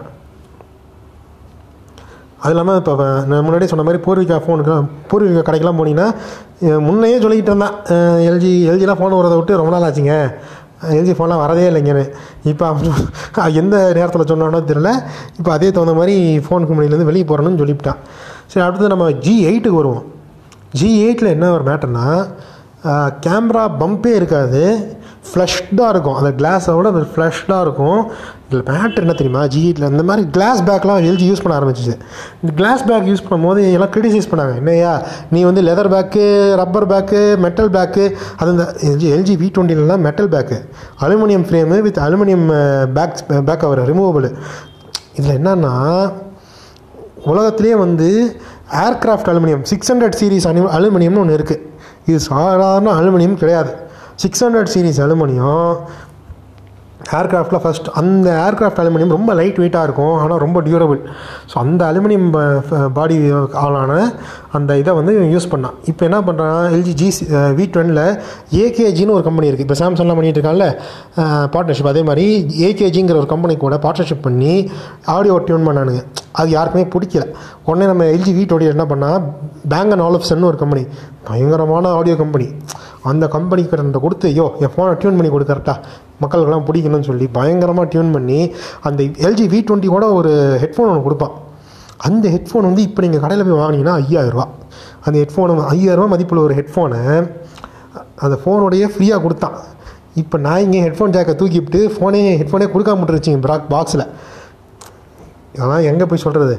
அது இல்லாமல் இப்போ நான் முன்னாடியே சொன்ன மாதிரி பூர்விகா ஃபோனுக்கு பூர்விகா கடைக்கெல்லாம் போனீங்கன்னா முன்னையே சொல்லிக்கிட்டு இருந்தான் எல்ஜி எல்ஜிலாம் ஃபோன் வரதை விட்டு ரொம்ப நாள் ஆச்சுங்க எல்ஜி ஃபோன்லாம் வரதே இல்லைங்கன்னு இப்போ அவன் எந்த நேரத்தில் சொன்னானோ தெரியல இப்போ அதே தகுந்த மாதிரி ஃபோன் கம்பெனிலேருந்து வெளியே போகிறேன்னு சொல்லிவிட்டான் சரி அடுத்தது நம்ம ஜி எயிட்டுக்கு வருவோம் ஜி எயிட்டில் என்ன ஒரு மேட்டர்னா கேமரா பம்பே இருக்காது ஃப்ளஷ்டாக இருக்கும் அந்த கிளாஸோட அது ஃப்ளஷ்டாக இருக்கும் இதில் மேட்ரு என்ன தெரியுமா ஜி எயிட்டில் இந்த மாதிரி கிளாஸ் பேக்லாம் எல்ஜி யூஸ் பண்ண ஆரம்பிச்சிச்சு இந்த கிளாஸ் பேக் யூஸ் பண்ணும்போது எல்லாம் கிரிட்டிசைஸ் பண்ணாங்க என்னையா நீ வந்து leather back rubber back metal back அது இந்த எல்ஜி எல்ஜி வி டுவெண்ட்டிலலாம் metal back aluminium frame with aluminium back back cover removable இதில் என்னன்னா உலகத்திலே வந்து aircraft aluminium six hundred series அனு அலுமினியம்னு ஒன்று இருக்குது இது சாதாரண அலுமினியம் கிடையாது சிக்ஸ் ஹண்ட்ரட் சீரீஸ் அலுமினியம் ஏர்க்ராஃப்டில் ஃபஸ்ட் அந்த ஏர்க்ராஃப்ட் அலுமினியம் ரொம்ப லைட் வெயிட்டாக இருக்கும் ஆனால் ரொம்ப டியூரபிள் ஸோ அந்த அலுமினியம் பாடி ஆளான அந்த இதை வந்து யூஸ் பண்ணான் இப்போ என்ன பண்ணுறான் எல்ஜி ஜி வி டுவெனில் ஏகேஜின்னு ஒரு கம்பெனி இருக்குது இப்போ சாம்சங்லாம் பண்ணிகிட்டு இருக்கான்ல பார்ட்னர்ஷிப் அதே மாதிரி ஏகேஜிங்கிற ஒரு கம்பெனி கூட பார்ட்னர்ஷிப் பண்ணி ஆடியோ டியூன் பண்ணானுங்க அது யாருக்குமே பிடிக்கல உடனே நம்ம எல்ஜி வி டுவெண்ட்டி என்ன பண்ணால் பேங்க் அண்ட் ஆலப்சன் ஒரு கம்பெனி பயங்கரமான ஆடியோ கம்பெனி அந்த கம்பெனிக்கிட்ட கொடுத்து ஐயோ என் ஃபோனை டியூன் பண்ணி கொடு கரெக்டாக மக்களுக்கெல்லாம் பிடிக்கணும்னு சொல்லி பயங்கரமாக டியூன் பண்ணி அந்த எல்ஜி வி டுவெண்ட்டி கூட ஒரு ஹெட்ஃபோன் ஒன்று கொடுப்பான் அந்த ஹெட்ஃபோன் வந்து இப்போ நீங்கள் கடையில் போய் வாங்கினீங்கன்னா ஐயாயிரரூவா அந்த ஹெட்ஃபோனு ஐயாயிரரூவா மதிப்புள்ள ஒரு ஹெட்ஃபோனை அந்த ஃபோனோடையே ஃப்ரீயாக கொடுத்தான் இப்போ நான் இங்கே ஹெட்ஃபோன் ஜாக்கை தூக்கிவிட்டு ஃபோனே ஹெட்ஃபோனே கொடுக்காம விட்டுருச்சிங்க ப்ராக் பாக்ஸில் அதெல்லாம் எங்கே போய் சொல்கிறது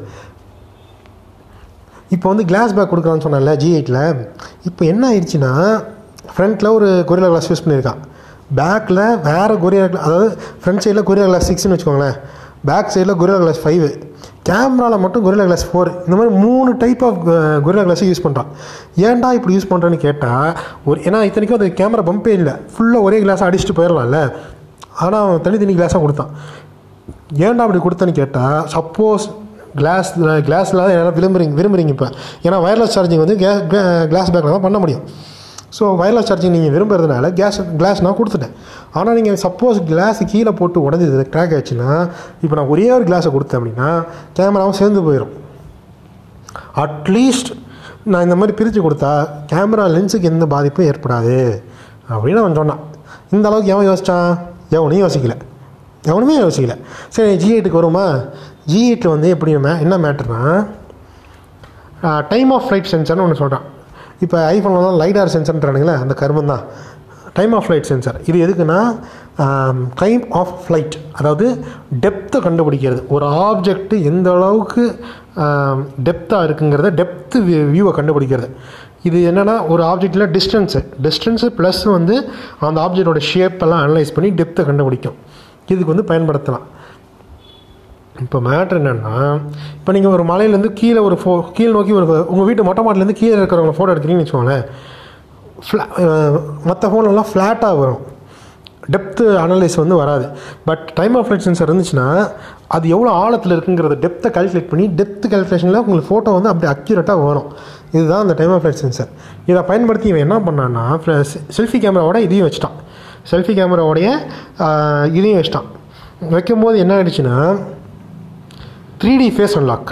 இப்போ வந்து கிளாஸ் பேக் கொடுக்குறான்னு சொன்னேன்ல ஜி எயிட்டில் இப்போ என்ன ஆயிடுச்சுன்னா ஃப்ரண்ட்டில் ஒரு கொரியா கிளாஸ் யூஸ் பண்ணியிருக்கான் பேக்கில் வேறு கொரியா அதாவது ஃப்ரண்ட் சைடில் கொரியா கிளாஸ் சிக்ஸ்னு வச்சுக்கோங்களேன் பேக் சைடில் கொரியா கிளாஸ் ஃபைவ் கேமராவில் மட்டும் கொரியா கிளாஸ் ஃபோர் இந்த மாதிரி மூணு டைப் ஆஃப் கொரியா கிளாஸை யூஸ் பண்ணுறான் ஏன்டா இப்படி யூஸ் பண்ணுறேன்னு கேட்டால் ஒரு ஏன்னா இத்தனைக்கும் அது கேமரா பம்பே இல்லை ஃபுல்லாக ஒரே கிளாஸை அடிச்சுட்டு போயிடலாம்ல ஆனால் அவன் தனித்தனி கிளாஸாக கொடுத்தான் ஏன்டா அப்படி கொடுத்தேன்னு கேட்டால் சப்போஸ் கிளாஸ் கிளாஸில் தான் எல்லாம் விரும்புறீங்க விரும்புகிறீங்க இப்போ ஏன்னா வயர்லெஸ் சார்ஜிங் வந்து கே கிளாஸ் பேக்கில் தான் பண்ண முடியும் ஸோ வயர்லெஸ் சார்ஜிங் நீங்கள் விரும்புறதுனால கேஸ் கிளாஸ் நான் கொடுத்துட்டேன் ஆனால் நீங்கள் சப்போஸ் கிளாஸ் கீழே போட்டு உடஞ்சது க்ராக் ஆச்சுன்னா இப்போ நான் ஒரே ஒரு கிளாஸை கொடுத்தேன் அப்படின்னா கேமராவும் சேர்ந்து போயிடும் அட்லீஸ்ட் நான் இந்த மாதிரி பிரித்து கொடுத்தா கேமரா லென்ஸுக்கு எந்த பாதிப்பும் ஏற்படாது அப்படின்னு அவன் சொன்னான் இந்த அளவுக்கு எவன் யோசிச்சான் எவனையும் யோசிக்கல எவனுமே யோசிக்கல சரி ஜி எயிட்டுக்கு வருமா ஜி எயிட்டில் வந்து எப்படி மே என்ன மேட்டர்னா டைம் ஆஃப் ஃப்ளைட் சென்சர்னு ஒன்று சொல்கிறான் இப்போ ஐஃபோன்லாம் லைடார் சென்சர்ன்றானுங்களே அந்த கருமம் தான் டைம் ஆஃப் ஃப்ளைட் சென்சர் இது எதுக்குன்னா டைம் ஆஃப் ஃப்ளைட் அதாவது டெப்த்தை கண்டுபிடிக்கிறது ஒரு ஆப்ஜெக்ட் எந்த அளவுக்கு டெப்த்தாக இருக்குங்கிறத டெப்த்து வியூவை கண்டுபிடிக்கிறது இது என்னென்னா ஒரு ஆப்ஜெக்டில் டிஸ்டன்ஸு டிஸ்டன்ஸு ப்ளஸ் வந்து அந்த ஆப்ஜெக்டோட ஷேப்பெல்லாம் அனலைஸ் பண்ணி டெப்த்தை கண்டுபிடிக்கும் இதுக்கு வந்து பயன்படுத்தலாம் இப்போ மேட்ரு என்னென்னா இப்போ நீங்கள் ஒரு மலையிலேருந்து கீழே ஒரு ஃபோ கீழ் நோக்கி ஒரு உங்கள் வீட்டு மொட்டை மாட்டிலேருந்து கீழே இருக்கிறவங்க ஃபோட்டோ எடுக்கிறீங்கன்னு வச்சுக்கோங்களேன் ஃப்ளா மற்ற ஃபோன்லாம் ஃப்ளாட்டாக வரும் டெப்த்து அனலைஸ் வந்து வராது but time of flight sensor இருந்துச்சுன்னா அது எவ்வளோ ஆழத்தில் இருக்குங்கிறத டெப்த்தை கால்குலேட் பண்ணி டெப்த் கால்குலேஷனில் உங்களுக்கு ஃபோட்டோ வந்து அப்படி அக்யூரேட்டாக வரும் இதுதான் அந்த டைம் ஆஃப் ஃப்ளைட் சென்சர் இதை பயன்படுத்தி இவன் என்ன பண்ணான்னா செல்ஃபி கேமராவோட இதையும் வச்சுட்டான் செல்ஃபி கேமராவோடைய இதையும் வச்சிட்டான் வைக்கும்போது என்ன ஆயிடுச்சுன்னா த்ரீ டி ஃபேஸ் அன்லாக்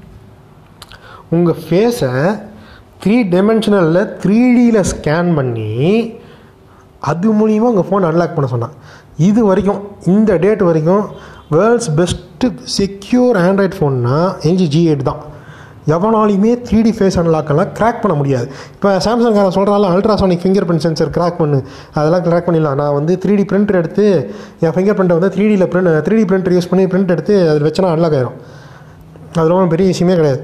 உங்கள் ஃபேஸை த்ரீ டைமென்ஷனலில் த்ரீ டியில் ஸ்கேன் பண்ணி அது மூலிமா உங்கள் ஃபோன் அன்லாக் பண்ண சொன்னான் இது வரைக்கும் இந்த டேட் வரைக்கும் வேர்ல்ட்ஸ் பெஸ்ட்டு செக்யூர் ஆண்ட்ராய்ட் ஃபோன்னா எல்ஜி ஜி எயிட் தான் எவனாலையுமே த்ரீ டி ஃபேஸ் அன்லாக்கெல்லாம் கிராக் பண்ண முடியாது இப்போ சாம்சங் காரன் சொல்கிறால ultrasonic fingerprint sensor crack பண்ணு அதெல்லாம் கிராக் பண்ணிடலாம் நான் வந்து த்ரீ டி பிரிண்டர் எடுத்து என் ஃபிங்கர் பிரிண்ட்டை வந்து த்ரீ டியில் print three D printer use பண்ணி பிரிண்ட் எடுத்து அதில் வச்சனா அன்லாக் ஆயிரும் அது ரொம்ப பெரிய விஷயமே கிடையாது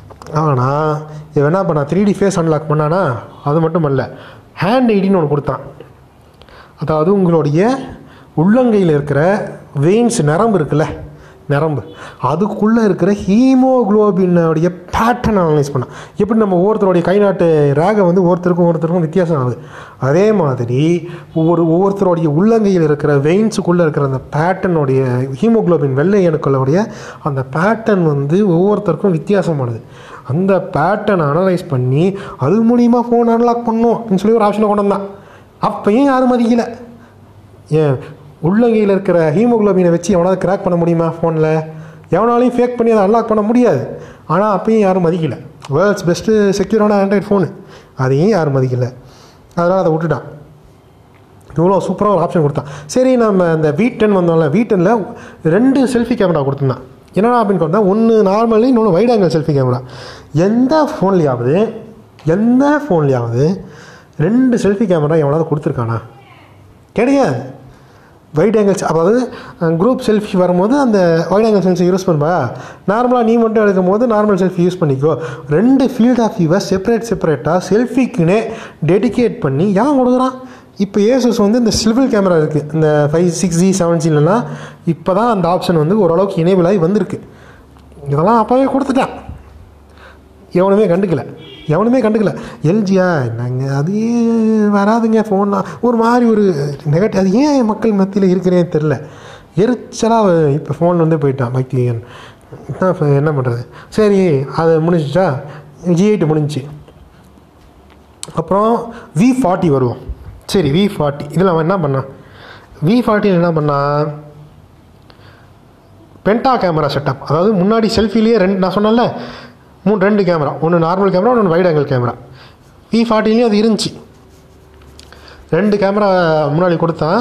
ஆனால் இவன் என்ன பண்ணா த்ரீ டி ஃபேஸ் அன்லாக் பண்ணானா அது மட்டும் அல்ல ஹேண்ட் ஐடின்னு ஒன்று கொடுத்தான் அதாவது உங்களுடைய உள்ளங்கையில் இருக்கிற வெயின்ஸ் நரம்பு இருக்குல்ல நரம்பு அதுக்குள்ளே இருக்கிற ஹீமோகுளோபினுடைய பேட்டர்ன் அனலைஸ் பண்ணான் எப்படி நம்ம ஒவ்வொருத்தருடைய கை நாட்டு ரேகை வந்து ஒவ்வொருத்தருக்கும் ஒவ்வொருத்தருக்கும் வித்தியாசம் ஆகுது அதே மாதிரி ஒவ்வொரு ஒவ்வொருத்தருடைய உள்ளங்கையில் இருக்கிற வெயின்ஸுக்குள்ளே இருக்கிற அந்த பேட்டர்னுடைய ஹீமோகுளோபின் வெள்ளை அணுக்களுடைய அந்த பேட்டர்ன் வந்து ஒவ்வொருத்தருக்கும் வித்தியாசமானது அந்த பேட்டர்னை அனலைஸ் பண்ணி அது மூலிமா ஃபோன் அன்லாக் பண்ணும் அப்படின்னு சொல்லி ஒரு ஆப்ஷனை கொண்டு வந்தான் அப்பயும் யாரும் மதிக்கலை ஏன் உள்ளங்கையில் இருக்கிற ஹீமோகுளோபினை வச்சு எவனாவது கிராக் பண்ண முடியுமா ஃபோனில் எவனாலையும் ஃபேக் பண்ணி அதை அன்லாக் பண்ண முடியாது ஆனால் அப்பயும் யாரும் மதிக்கலை வேர்ல்ட்ஸ் பெஸ்ட்டு செக்யூரான ஆண்ட்ராய்ட் ஃபோனு அதையும் யாரும் மதிக்கலை அதனால் அதை விட்டுட்டான் இவ்வளோ சூப்பராக ஒரு ஆப்ஷன் கொடுத்தான் சரி நம்ம இந்த வி டென் வந்தோம்ல வி டெனில் ரெண்டு செல்ஃபி கேமரா கொடுத்துருந்தான் என்னடா அப்படின்னு பார்த்தா ஒன்று நார்மலி இன்னொன்று வைட் ஆங்கிள் செல்ஃபி கேமரா எந்த ஃபோன்லேயாவது எந்த ஃபோன்லேயாவது ரெண்டு செல்ஃபி கேமரா எவனாவது கொடுத்துருக்கானா கிடையாது வைட் ஆங்கிள்ஸ் அதாவது குரூப் செல்ஃபி வரும்போது அந்த வைட் ஆங்கிள் செல்ஃபி யூஸ் பண்ணுவா நார்மலாக நீ மட்டும் எடுக்கும் போது நார்மல் செல்ஃபி யூஸ் பண்ணிக்கோ ரெண்டு ஃபீல்ட் ஆஃப் வியூவை செப்பரேட் செப்பரேட்டாக செல்ஃபிக்குன்னே டெடிகேட் பண்ணி ஏன் கொடுக்குறான் இப்போ ஏசஸ் வந்து இந்த சில்வர் கேமரா இருக்குது இந்த ஃபைவ் சிக்ஸ் ஜி செவன் ஜிலலாம் இப்போ தான் அந்த ஆப்ஷன் வந்து ஓரளவுக்கு எனேபிள் ஆகி வந்திருக்கு இதெல்லாம் அப்போவே கொடுத்துட்டான் எவனுமே கண்டுக்கல எவனுமே கண்டுக்கல எல்ஜியா நாங்கள் அது வராதுங்க ஃபோன்லாம் ஒரு மாதிரி ஒரு நெகட்டிவ் அது ஏன் மக்கள் மத்தியில் இருக்கிறேன்னு தெரில எரிச்சலாக இப்போ ஃபோன் வந்து போயிட்டான் பக்தியன் என்ன பண்ணுறது சரி அது முடிஞ்சிச்சா ஜி எயிட் முடிஞ்சிச்சு அப்புறம் வி ஃபார்ட்டி வருவோம் சரி வி ஃபார்ட்டி இதில் அவன் என்ன பண்ணான் வி ஃபார்ட்டியில் என்ன பண்ணான் பென்டா கேமரா செட்டப் அதாவது முன்னாடி செல்ஃபிலேயே ரெண்டு நான் சொன்னேன்ல மூணு ரெண்டு கேமரா ஒன்று நார்மல் கேமரா ஒன்று வைட் ஆங்கிள் கேமரா வி ஃபார்ட்டிலையும் அது இருந்துச்சு ரெண்டு கேமரா முன்னாடி கொடுத்தான்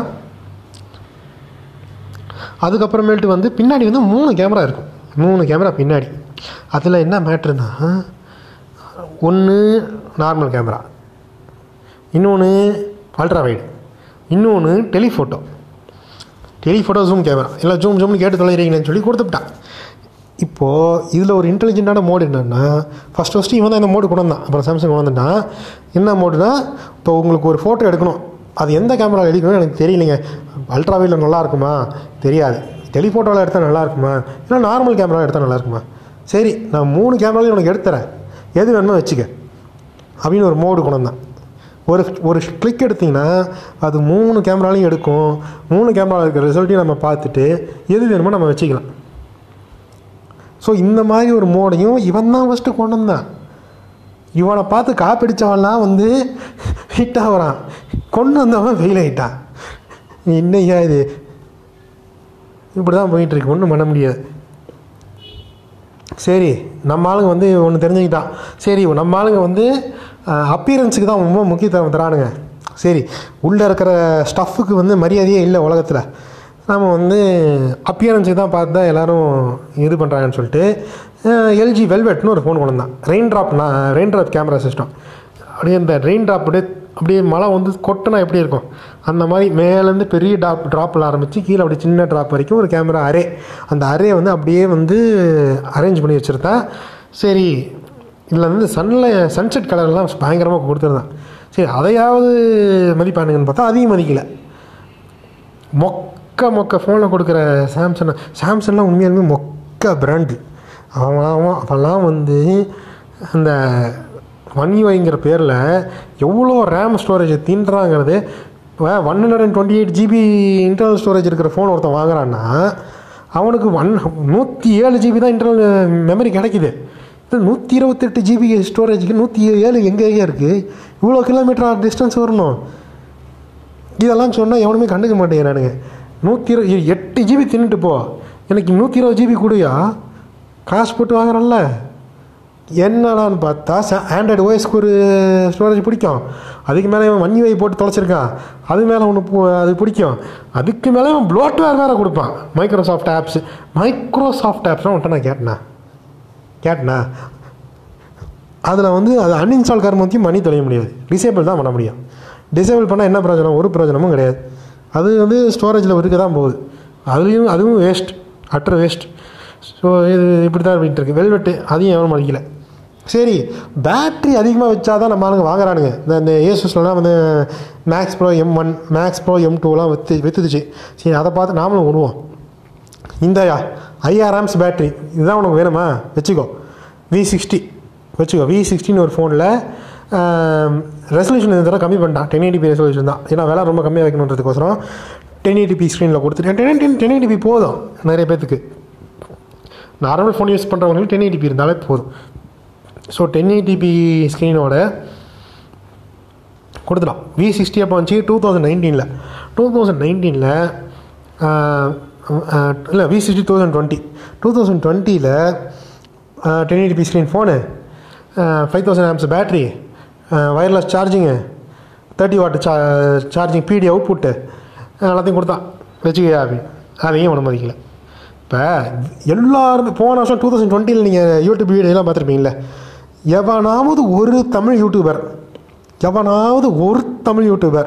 அதுக்கப்புறமேட்டு வந்து பின்னாடி வந்து மூணு கேமரா இருக்கும் மூணு கேமரா பின்னாடி அதில் என்ன மேட்ருனா ஒன்று நார்மல் கேமரா இன்னொன்று அல்ட்ரா வைடு இன்னொன்று டெலிஃபோட்டோ டெலிஃபோட்டோ ஜூம் கேமரா எல்லாம் ஜூம் ஜூம்னு கேட்டு தொலைகிறீங்கன்னு சொல்லி கொடுத்துட்டான் இப்போது இதில் ஒரு இன்டெலிஜென்ட்டான மோடு என்னென்னா ஃபஸ்ட் ஃபஸ்ட்டு இவன் தான் இந்த மோடு கொண்டு வந்தான் அப்புறம் சாம்சங் கொண்டு வந்துட்டான் என்ன மோடுனா இப்போ உங்களுக்கு ஒரு ஃபோட்டோ எடுக்கணும் அது எந்த கேமரா எடுக்கணும்னு எனக்கு தெரியலைங்க அல்ட்ரா வைடில் நல்லா இருக்குமா தெரியாது டெலிஃபோட்டோவில் எடுத்தால் நல்லா இருக்குமா இல்லை நார்மல் கேமரா எடுத்தால் நல்லா இருக்குமா சரி நான் மூணு கேமராலையும் உனக்கு எடுத்துறேன் எது வேணுமோ வச்சுக்க அப்படின்னு ஒரு மோடு கொண்டு வந்தான் ஒரு ஒரு கிளிக் எடுத்திங்கன்னா அது மூணு கேமராலையும் எடுக்கும் மூணு கேமரா இருக்கிற ரிசல்ட்டையும் நம்ம பார்த்துட்டு எது வேணுமோ நம்ம வச்சுக்கலாம் ஸோ இந்த மாதிரி ஒரு மோடையும் இவன் தான் ஃபஸ்ட்டு கொண்டு வந்தான் இவனை பார்த்து காப்பிடிச்சவன்லாம் வந்து ஹிட் ஆகிறான் கொண்டு வந்தவன் ஃபெயில் ஆகிட்டான் இன்னையா இது இப்படி தான் போயிட்டுருக்கு ஒன்றும் பண்ண முடியாது சரி நம்ம ஆளுங்க வந்து ஒன்று தெரிஞ்சுக்கிட்டான் சரி நம்ம ஆளுங்க வந்து அப்பியரன்ஸுக்கு தான் ரொம்ப முக்கியத்துவம் தரானுங்க சரி உள்ளே இருக்கிற ஸ்டஃப்புக்கு வந்து மரியாதையே இல்லை உலகத்தில் நம்ம வந்து அப்பியரன்ஸுக்கு தான் பார்த்து தான் எல்லோரும் இது பண்ணுறாங்கன்னு சொல்லிட்டு எல்ஜி வெல்வெட்னு ஒரு ஃபோன் கொண்டு வந்தான் ரெயின் ட்ராப் நான் ரெயின் ட்ராப் கேமரா சிஸ்டம் அப்படியே இந்த ரெயின் ட்ராப் அப்படியே அப்படியே மழை வந்து கொட்டினா எப்படி இருக்கும் அந்த மாதிரி மேலேருந்து பெரிய ட்ராப் ட்ராப்பில் ஆரம்பித்து கீழே அப்படி சின்ன ட்ராப் வரைக்கும் ஒரு கேமரா அரே அந்த அரே வந்து அப்படியே வந்து அரேஞ்ச் பண்ணி வச்சுருந்தா சரி இதில் வந்து சன்ல சன்செட் கலர்லாம் பயங்கரமாக கொடுத்துருந்தான் சரி அதையாவது மதிப்பானுங்கன்னு பார்த்தா அதையும் மதிக்கலை மொக்க மொக்க ஃபோனில் கொடுக்குற சாம்சங் சாம்சங்லாம் உண்மையாலுமே மொக்க பிராண்டு அவன் அவன் அவெல்லாம் வந்து அந்த ஒன் யூஐங்கிற பேரில் எவ்வளோ ரேம் ஸ்டோரேஜ் தின்றாங்கிறது one hundred and twenty eight GB internal storage இருக்கிற ஃபோன் ஒருத்தன் வாங்குறான்னா அவனுக்கு ஒன் நூற்றி ஏழு ஜிபி தான் இன்டர்னல் மெமரி கிடைக்குது இது நூற்றி இருபத்தெட்டு ஜிபி ஸ்டோரேஜுக்கு நூற்றி ஏழு எங்கேயே இருக்குது இவ்வளோ கிலோமீட்டர் டிஸ்டன்ஸ் வரணும் இதெல்லாம் சொன்னால் எவனுமே கண்டுக்க மாட்டேங்கிறானுங்க நூற்றி இரு எட்டு ஜிபி தின்னுட்டு போ எனக்கு நூற்றி இருபது ஜிபி கொடுயா காசு போட்டு வாங்குறோம்ல என்னடான்னு பார்த்தா ஆண்ட்ராய்டு ஓஎஸ்க்கு ஒரு ஸ்டோரேஜ் பிடிக்கும் அதுக்கு மேலே இவன் வன்னி வை போட்டு தொலைச்சிருக்கான் அது மேலே ஒன்று அது பிடிக்கும் அதுக்கு மேலே இவன் ப்ளோட்வேர் வேறு கொடுப்பான் மைக்ரோசாஃப்ட் ஆப்ஸ் மைக்ரோசாஃப்ட் ஆப்ஸ்லாம் உன்ட்ட நான் கேட்டேனா கேட்டேனா அதில் வந்து அது அன்இன்ஸ்டால் கர்மத்தையும் பண்ணி தொலைய முடியாது டிசேபிள் தான் பண்ண முடியும் டிசேபிள் பண்ணால் என்ன பிரயோஜனம் ஒரு பிரயோஜனமும் கிடையாது அது வந்து ஸ்டோரேஜில் இருக்க தான் போகுது அதுலேயும் அதுவும் வேஸ்ட் அட்டர் வேஸ்ட் ஸோ இது இப்படி தான் போயிட்டு இருக்கு வெல்வெட்டு அதையும் எவனும் மதிக்கல சரி பேட்ரி அதிகமாக வச்சா தான் நம்ம ஆளுங்க வாங்குறானுங்க இந்த இந்த ஏசுஸ்லாம் வந்து Max Pro M one Max Pro M டூலாம் விற்று விற்றுதுச்சு சரி அதை பார்த்து நாமளும் விடுவோம் இந்தயா ஐஆர் ஆம்ஸ் பேட்ரி இதுதான் உனக்கு வேணுமா வச்சுக்கோ வி சிக்ஸ்டி வச்சுக்கோ வி சிக்ஸ்டின்னு ஒரு ஃபோனில் ரெசல்யூஷன் இந்த தடவை கம்மி பண்ணிட்டான் டென் எயிட்டிபி ரெசல்யூஷன் தான் ஏன்னா விலை ரொம்ப கம்மியாக வைக்கணுன்றதுக்கோசரம் டென் எயிட்டிபி ஸ்க்ரீனில் கொடுத்துட்டு டென் டென் டென் எயிட்டிபி போதும் நிறைய பேத்துக்கு நார்மல் ஃபோன் யூஸ் பண்ணுறவங்களுக்கு டென் எயிட்டிபி இருந்தாலே போதும் ஸோ டென் எயிட்டிபி ஸ்க்ரீனோட கொடுத்துட்டான் வி சிக்ஸ்டி அப்போ வந்துச்சு டூ தௌசண்ட் நைன்டீனில் டூ தௌசண்ட் நைன்டீனில் இல்லை V sixty thousand twenty two thousand டுவெண்ட்டியில் ten eighty P screen phone five thousand ஆம்ஸ் battery wireless charging thirty watt சா சார்ஜிங் பிடி அவுட்புட்டு எல்லாத்தையும் கொடுத்தான் வச்சுக்கையா அப்படின்னு அதையும் ஒன்று மதிக்கல இப்போ எல்லாருமே போன வருஷம் டூ தௌசண்ட் டுவெண்ட்டியில் நீங்கள் யூடியூப் வீடியோலாம் பார்த்துருப்பீங்களே எவனாவது ஒரு தமிழ் யூடியூபர் எவனாவது ஒரு தமிழ் யூடியூபர்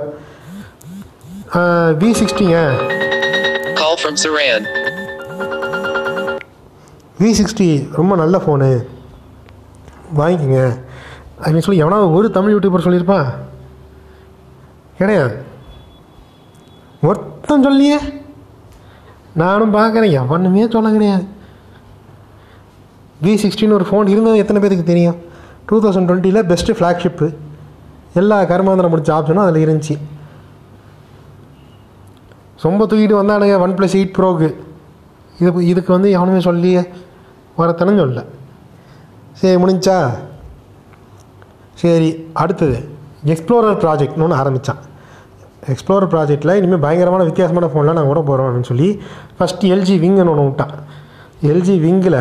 வி சிக்ஸ்டிங்க Call from Saran. V sixty ரொம்ப நல்ல ஃபோனு வாங்கிக்கோங்க அப்படின்னு சொல்லி எவனாவது ஒரு தமிழ் யூடியூபர் சொல்லியிருப்பான் கிடையாது ஒருத்தன் சொல்லியே நானும் பார்க்குறேன் எவனுமே சொல்ல கிடையாது வி சிக்ஸ்டின்னு ஒரு ஃபோன் இருந்தது எத்தனை பேருக்கு தெரியும் டூ தௌசண்ட் டுவெண்ட்டியில் பெஸ்ட்டு ஃப்ளாக்ஷிப்பு எல்லா கருமாந்திரம் முடிச்ச ஆப்ஷனும் அதில் இருந்துச்சு ரொம்ப தூக்கிட்டு வந்தானுங்க ஒன் ப்ளஸ் எயிட் ப்ரோக்கு இது இதுக்கு வந்து எவனுமே சொல்லி வரத்தனும் சொல்லல சரி முடிஞ்சா சரி அடுத்தது எக்ஸ்ப்ளோரர் ப்ராஜெக்ட்னு ஒன்று ஆரம்பித்தான் எக்ஸ்ப்ளோரர் ப்ராஜெக்டில் இனிமேல் பயங்கரமான வித்தியாசமான ஃபோன்லாம் நாங்கள் விட போகிறோம் அப்படின்னு சொல்லி ஃபஸ்ட்டு எல்ஜி விங்குன்னு ஒன்று விட்டான் எல்ஜி விங்கில்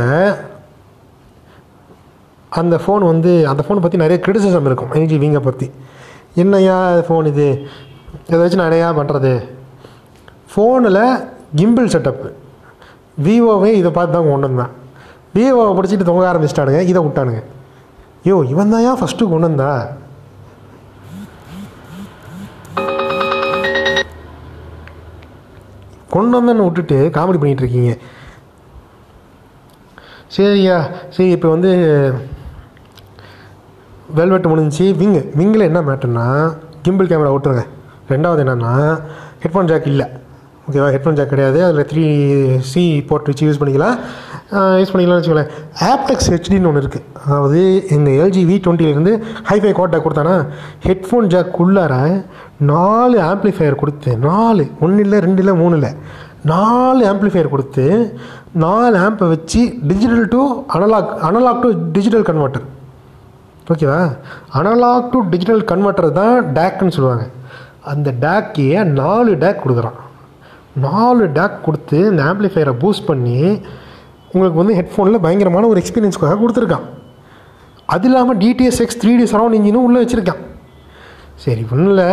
அந்த ஃபோன் வந்து அந்த ஃபோனை பற்றி நிறைய கிரிட்டிசிசம் இருக்கும் எல்ஜி விங்கை பற்றி என்னையா ஃபோன் இது இதை வச்சு நான் என்னையா பண்ணுறது ஃபோனில் கிம்பிள் செட்டப்பு விவோவே இதை பார்த்து தான் கொண்டு வந்தான் விவோவை பிடிச்சிட்டு தொங்க ஆரம்பிச்சிட்டானுங்க இதை விட்டானுங்க யோ இவன் தான் ஏன் ஃபஸ்ட்டு கொண்டு வந்தா கொண்டு வந்தேன்னு விட்டுட்டு காமெடி பண்ணிகிட்டு இருக்கீங்க சரியா சரி இப்போ வந்து வெல்வெட் முடிஞ்சிச்சு விங்கு விங்கில் என்ன மேட்டர்னா கிம்பிள் கேமரா விட்டுருங்க ரெண்டாவது என்னென்னா ஹெட்ஃபோன் ஜாக் இல்லை ஓகேவா ஹெட்ஃபோன் ஜாக் கிடையாது அதில் த்ரீ சி போர்ட் வச்சு யூஸ் பண்ணிக்கலாம் யூஸ் பண்ணிக்கலாம்னு வச்சுக்கோங்களேன் ஆப்டெக்ஸ் ஹெச்டின்னு ஒன்று இருக்குது அதாவது இந்த எல்ஜி வி டுவெண்ட்டிலேருந்து ஹைஃபை கோட்டை கொடுத்தானா ஹெட்ஃபோன் ஜாக் உள்ளார நாலு ஆம்ப்ளிஃபையர் கொடுத்து நாலு ஒன்று இல்லை ரெண்டு இல்லை மூணு இல்லை நாலு ஆம்ப்ளிஃபையர் கொடுத்து நாலு ஆம்பை வச்சு digital to analogue analogue to digital converter ஓகேவா அனலாக் டு டிஜிட்டல் கன்வெர்ட்டர் தான் டேக்குன்னு சொல்லுவாங்க அந்த டேக்கையே நாலு டேக் கொடுக்குறான் நாலு டேக் கொடுத்து இந்த ஆம்ப்ளிஃபையரை பூஸ்ட் பண்ணி உங்களுக்கு வந்து ஹெட்ஃபோனில் பயங்கரமான ஒரு எக்ஸ்பீரியன்ஸ்க்காக கொடுத்துருக்கான் அது இல்லாமல் DTS X three D surround இன்ஜினும் உள்ளே வச்சுருக்கான் சரி ஒன்றும் இல்லை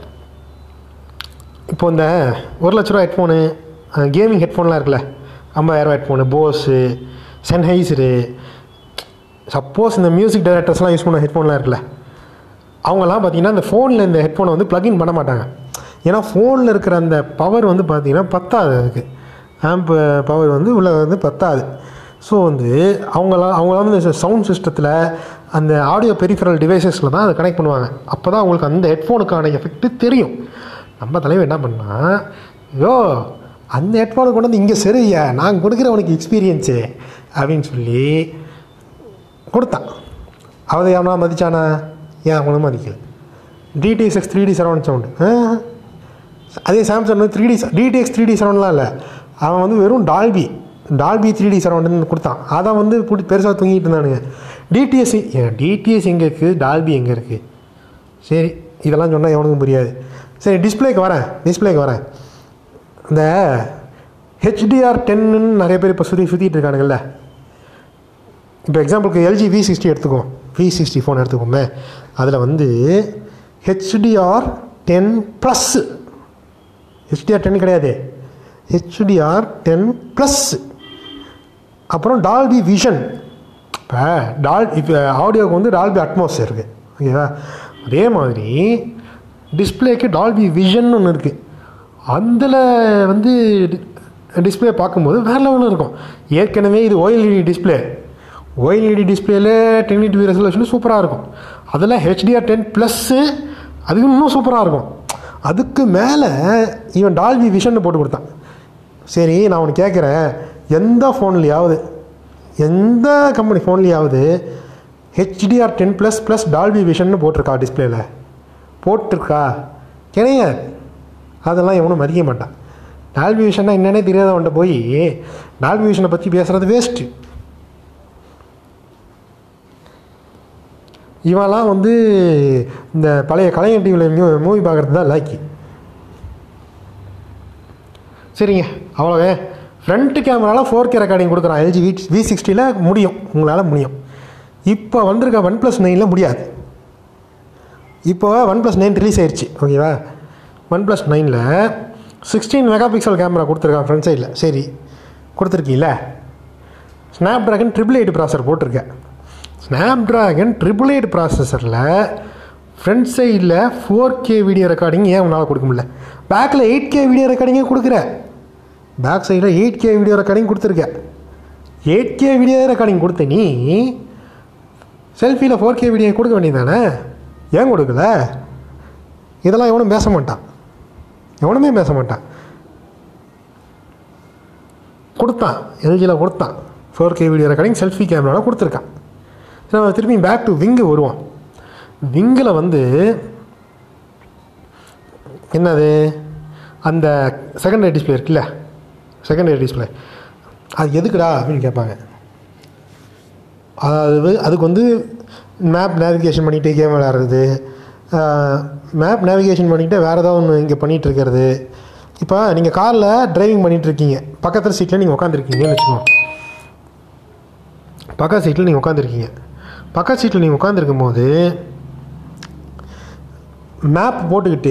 இப்போ இந்த ஒரு லட்ச ரூபா ஹெட்ஃபோனு கேமிங் ஹெட்ஃபோன்லாம் இருக்குல்ல ஐம்பதாயிரரூவா ஹெட்ஃபோனு போஸு சென்ஹைசரு சப்போஸ் இந்த மியூசிக் டைரக்டர்ஸ்லாம் யூஸ் பண்ண ஹெட்ஃபோன்லாம் இருக்குல்ல அவங்கெல்லாம் பார்த்தீங்கன்னா இந்த ஃபோனில் இந்த ஹெட்ஃபோனை வந்து ப்ளக்இன் பண்ண மாட்டாங்க ஏன்னா ஃபோனில் இருக்கிற அந்த பவர் வந்து பார்த்தீங்கன்னா பத்தாது அதுக்கு ஆம்ப் பவர் வந்து உள்ள வந்து பத்தாது ஸோ வந்து அவங்களாம் அவங்களாம் வந்து இந்த சவுண்ட் சிஸ்டத்தில் அந்த ஆடியோ பெரிஃபரல் டிவைசஸில் தான் அதை கனெக்ட் பண்ணுவாங்க அப்போ தான் அவங்களுக்கு அந்த ஹெட்ஃபோனுக்கான எஃபெக்ட்டு தெரியும் நம்ம தலைவர் என்ன பண்ணால் யோ அந்த ஹெட்ஃபோனை கொண்டு வந்து இங்கே சரியா நான் கொடுக்குற உனக்கு எக்ஸ்பீரியன்ஸு அப்படின்னு சொல்லி கொடுத்தான் அவதை எவனா மதிச்சானா ஏன் அவனும் மதிக்கல DTS X three D surround sound அதே சாம்சங் வந்து three D DTX three D சரௌண்ட்லாம் இல்லை அவன் வந்து வெறும் டால்பி டால்பி த்ரீ டி சரௌண்டுன்னு கொடுத்தான் அதை வந்து பிடி பெருசாக தூங்கிட்டு இருந்தானுங்க டிடிஎஸ் ஏன் டிடிஎஸ் எங்கே இருக்குது டால்பி எங்கே இருக்குது சரி இதெல்லாம் சொன்னால் எவனுக்கும் புரியாது சரி டிஸ்பிளேக்கு வரேன் டிஸ்பிளேக்கு வரேன் இந்த ஹெச்டிஆர் டென்னு நிறைய பேர் இப்போ சுற்றி சுற்றிட்டு இருக்கானுங்கல்ல இப்போ எக்ஸாம்பிளுக்கு எல்ஜி வி சிக்ஸ்டி எடுத்துக்குவோம் வி சிக்ஸ்டி ஃபோன் எடுத்துக்கோமே அதில் வந்து HDR ten plus HDR ten கிடையாது ஹெச்டிஆர் டென் ப்ளஸ் அப்புறம் டால்பி விஷன் இப்போ டால் இப்போ ஆடியோவுக்கு வந்து டால்பி அட்மாஸ் இருக்குது ஓகேவா அதே மாதிரி டிஸ்பிளேக்கு டால்பி விஷன் ஒன்று இருக்குது அதில் வந்து டிஸ்பிளே பார்க்கும்போது வேறு லெவலில் இருக்கும் ஏற்கனவே இது ஓஎல்இடி டிஸ்பிளே ஓஎல்இடி டிஸ்பிளேல டென் எயிட்டி ரெசல்யூஷன் சூப்பராக இருக்கும் அதில் ஹெச்டிஆர் டென் ப்ளஸ்ஸு அதுக்கு இன்னும் சூப்பராக இருக்கும் அதுக்கு மேலே இவன் டால்பி விஷன் போட்டு கொடுத்தான் சரி நான் உனக்கு கேட்குறேன் எந்த ஃபோன்லையாவது எந்த கம்பெனி ஃபோன்லையாவது HDR ten plus plus Dolby விஷன்னு போட்டிருக்கா டிஸ்பிளேல போட்டிருக்கா கிடையாது அதெல்லாம் எவனும் மதிக்க மாட்டான் டால்பி விஷன்னா என்னன்னே தெரியாதவன்ட்ட போய் டால்பி விஷனை பற்றி பேசுகிறது வேஸ்ட்டு இவெல்லாம் வந்து இந்த பழைய கலைஞர் டிவியில் மூவி பார்க்குறது தான் லாக்கி சரிங்க அவ்வளோவே ஃப்ரண்ட் கேமராவில் ஃபோர் கே ரெக்கார்டிங் கொடுக்குறான் எல்ஜி வி வி சிக்ஸ்டியில் முடியும் உங்களால் முடியும் இப்போ வந்திருக்க ஒன் ப்ளஸ் நைனில் முடியாது இப்போ ஒன் ப்ளஸ் நைன் ரிலீஸ் ஆயிடுச்சு ஓகேவா ஒன் ப்ளஸ் நைனில் சிக்ஸ்டீன் மெகா பிக்சல் கேமரா கொடுத்துருக்கான் ஃப்ரண்ட் சைடில் சரி கொடுத்துருக்கீங்கள Snapdragon triple eight processor போட்டிருக்கேன் ஸ்னாப் ட்ராகன் ட்ரிபிள் எயிட் ப்ராசஸரில் ஃப்ரண்ட் சைடில் ஃபோர் கே வீடியோ ரெக்கார்டிங் ஏன் உன்னால் கொடுக்க முடியல பேக்கில் எயிட் கே வீடியோ ரெக்கார்டிங்கே கொடுக்குற பேக் சைடில் எயிட் கே வீடியோ ரெக்கார்டிங் கொடுத்துருக்க எயிட் கே வீடியோ ரெக்கார்டிங் கொடுத்த நீ செல்ஃபியில் ஃபோர் கே வீடியோ கொடுக்க வேண்டியதானே ஏன் கொடுக்கல இதெல்லாம் எவனும் பேச மாட்டான் எவனுமே பேச மாட்டான் கொடுத்தான் எல்ஜியில் கொடுத்தான் four K video recording selfie கேமராவில் கொடுத்துருக்கான் சரி, நம்ம திருப்பி பேக் டு விங்கு வருவோம் விங்கில் வந்து என்னது அந்த செகண்டரி டிஸ்பிளே இருக்குல்ல செகண்டரி டிஸ்பிளே அது எதுக்குடா அப்படின்னு கேட்பாங்க அதாவது அதுக்கு வந்து மேப் நேவிகேஷன் பண்ணிட்டு கேம் விளையாடுறது மேப் நேவிகேஷன் பண்ணிட்டு வேறு ஏதாவது ஒன்று இங்கே பண்ணிகிட்டு இருக்கிறது இப்போ நீங்கள் காரில் டிரைவிங் பண்ணிட்டு இருக்கீங்க பக்கத்தில் சீட்டில் நீங்கள் உட்காந்துருக்கீங்கன்னு வச்சுக்கோங்க பக்கத்து சீட்டில் நீங்கள் உட்காந்துருக்கீங்க பக்கத்து சீட்டில் நீங்கள் உட்காந்துருக்கும் போது மேப் போட்டுக்கிட்டு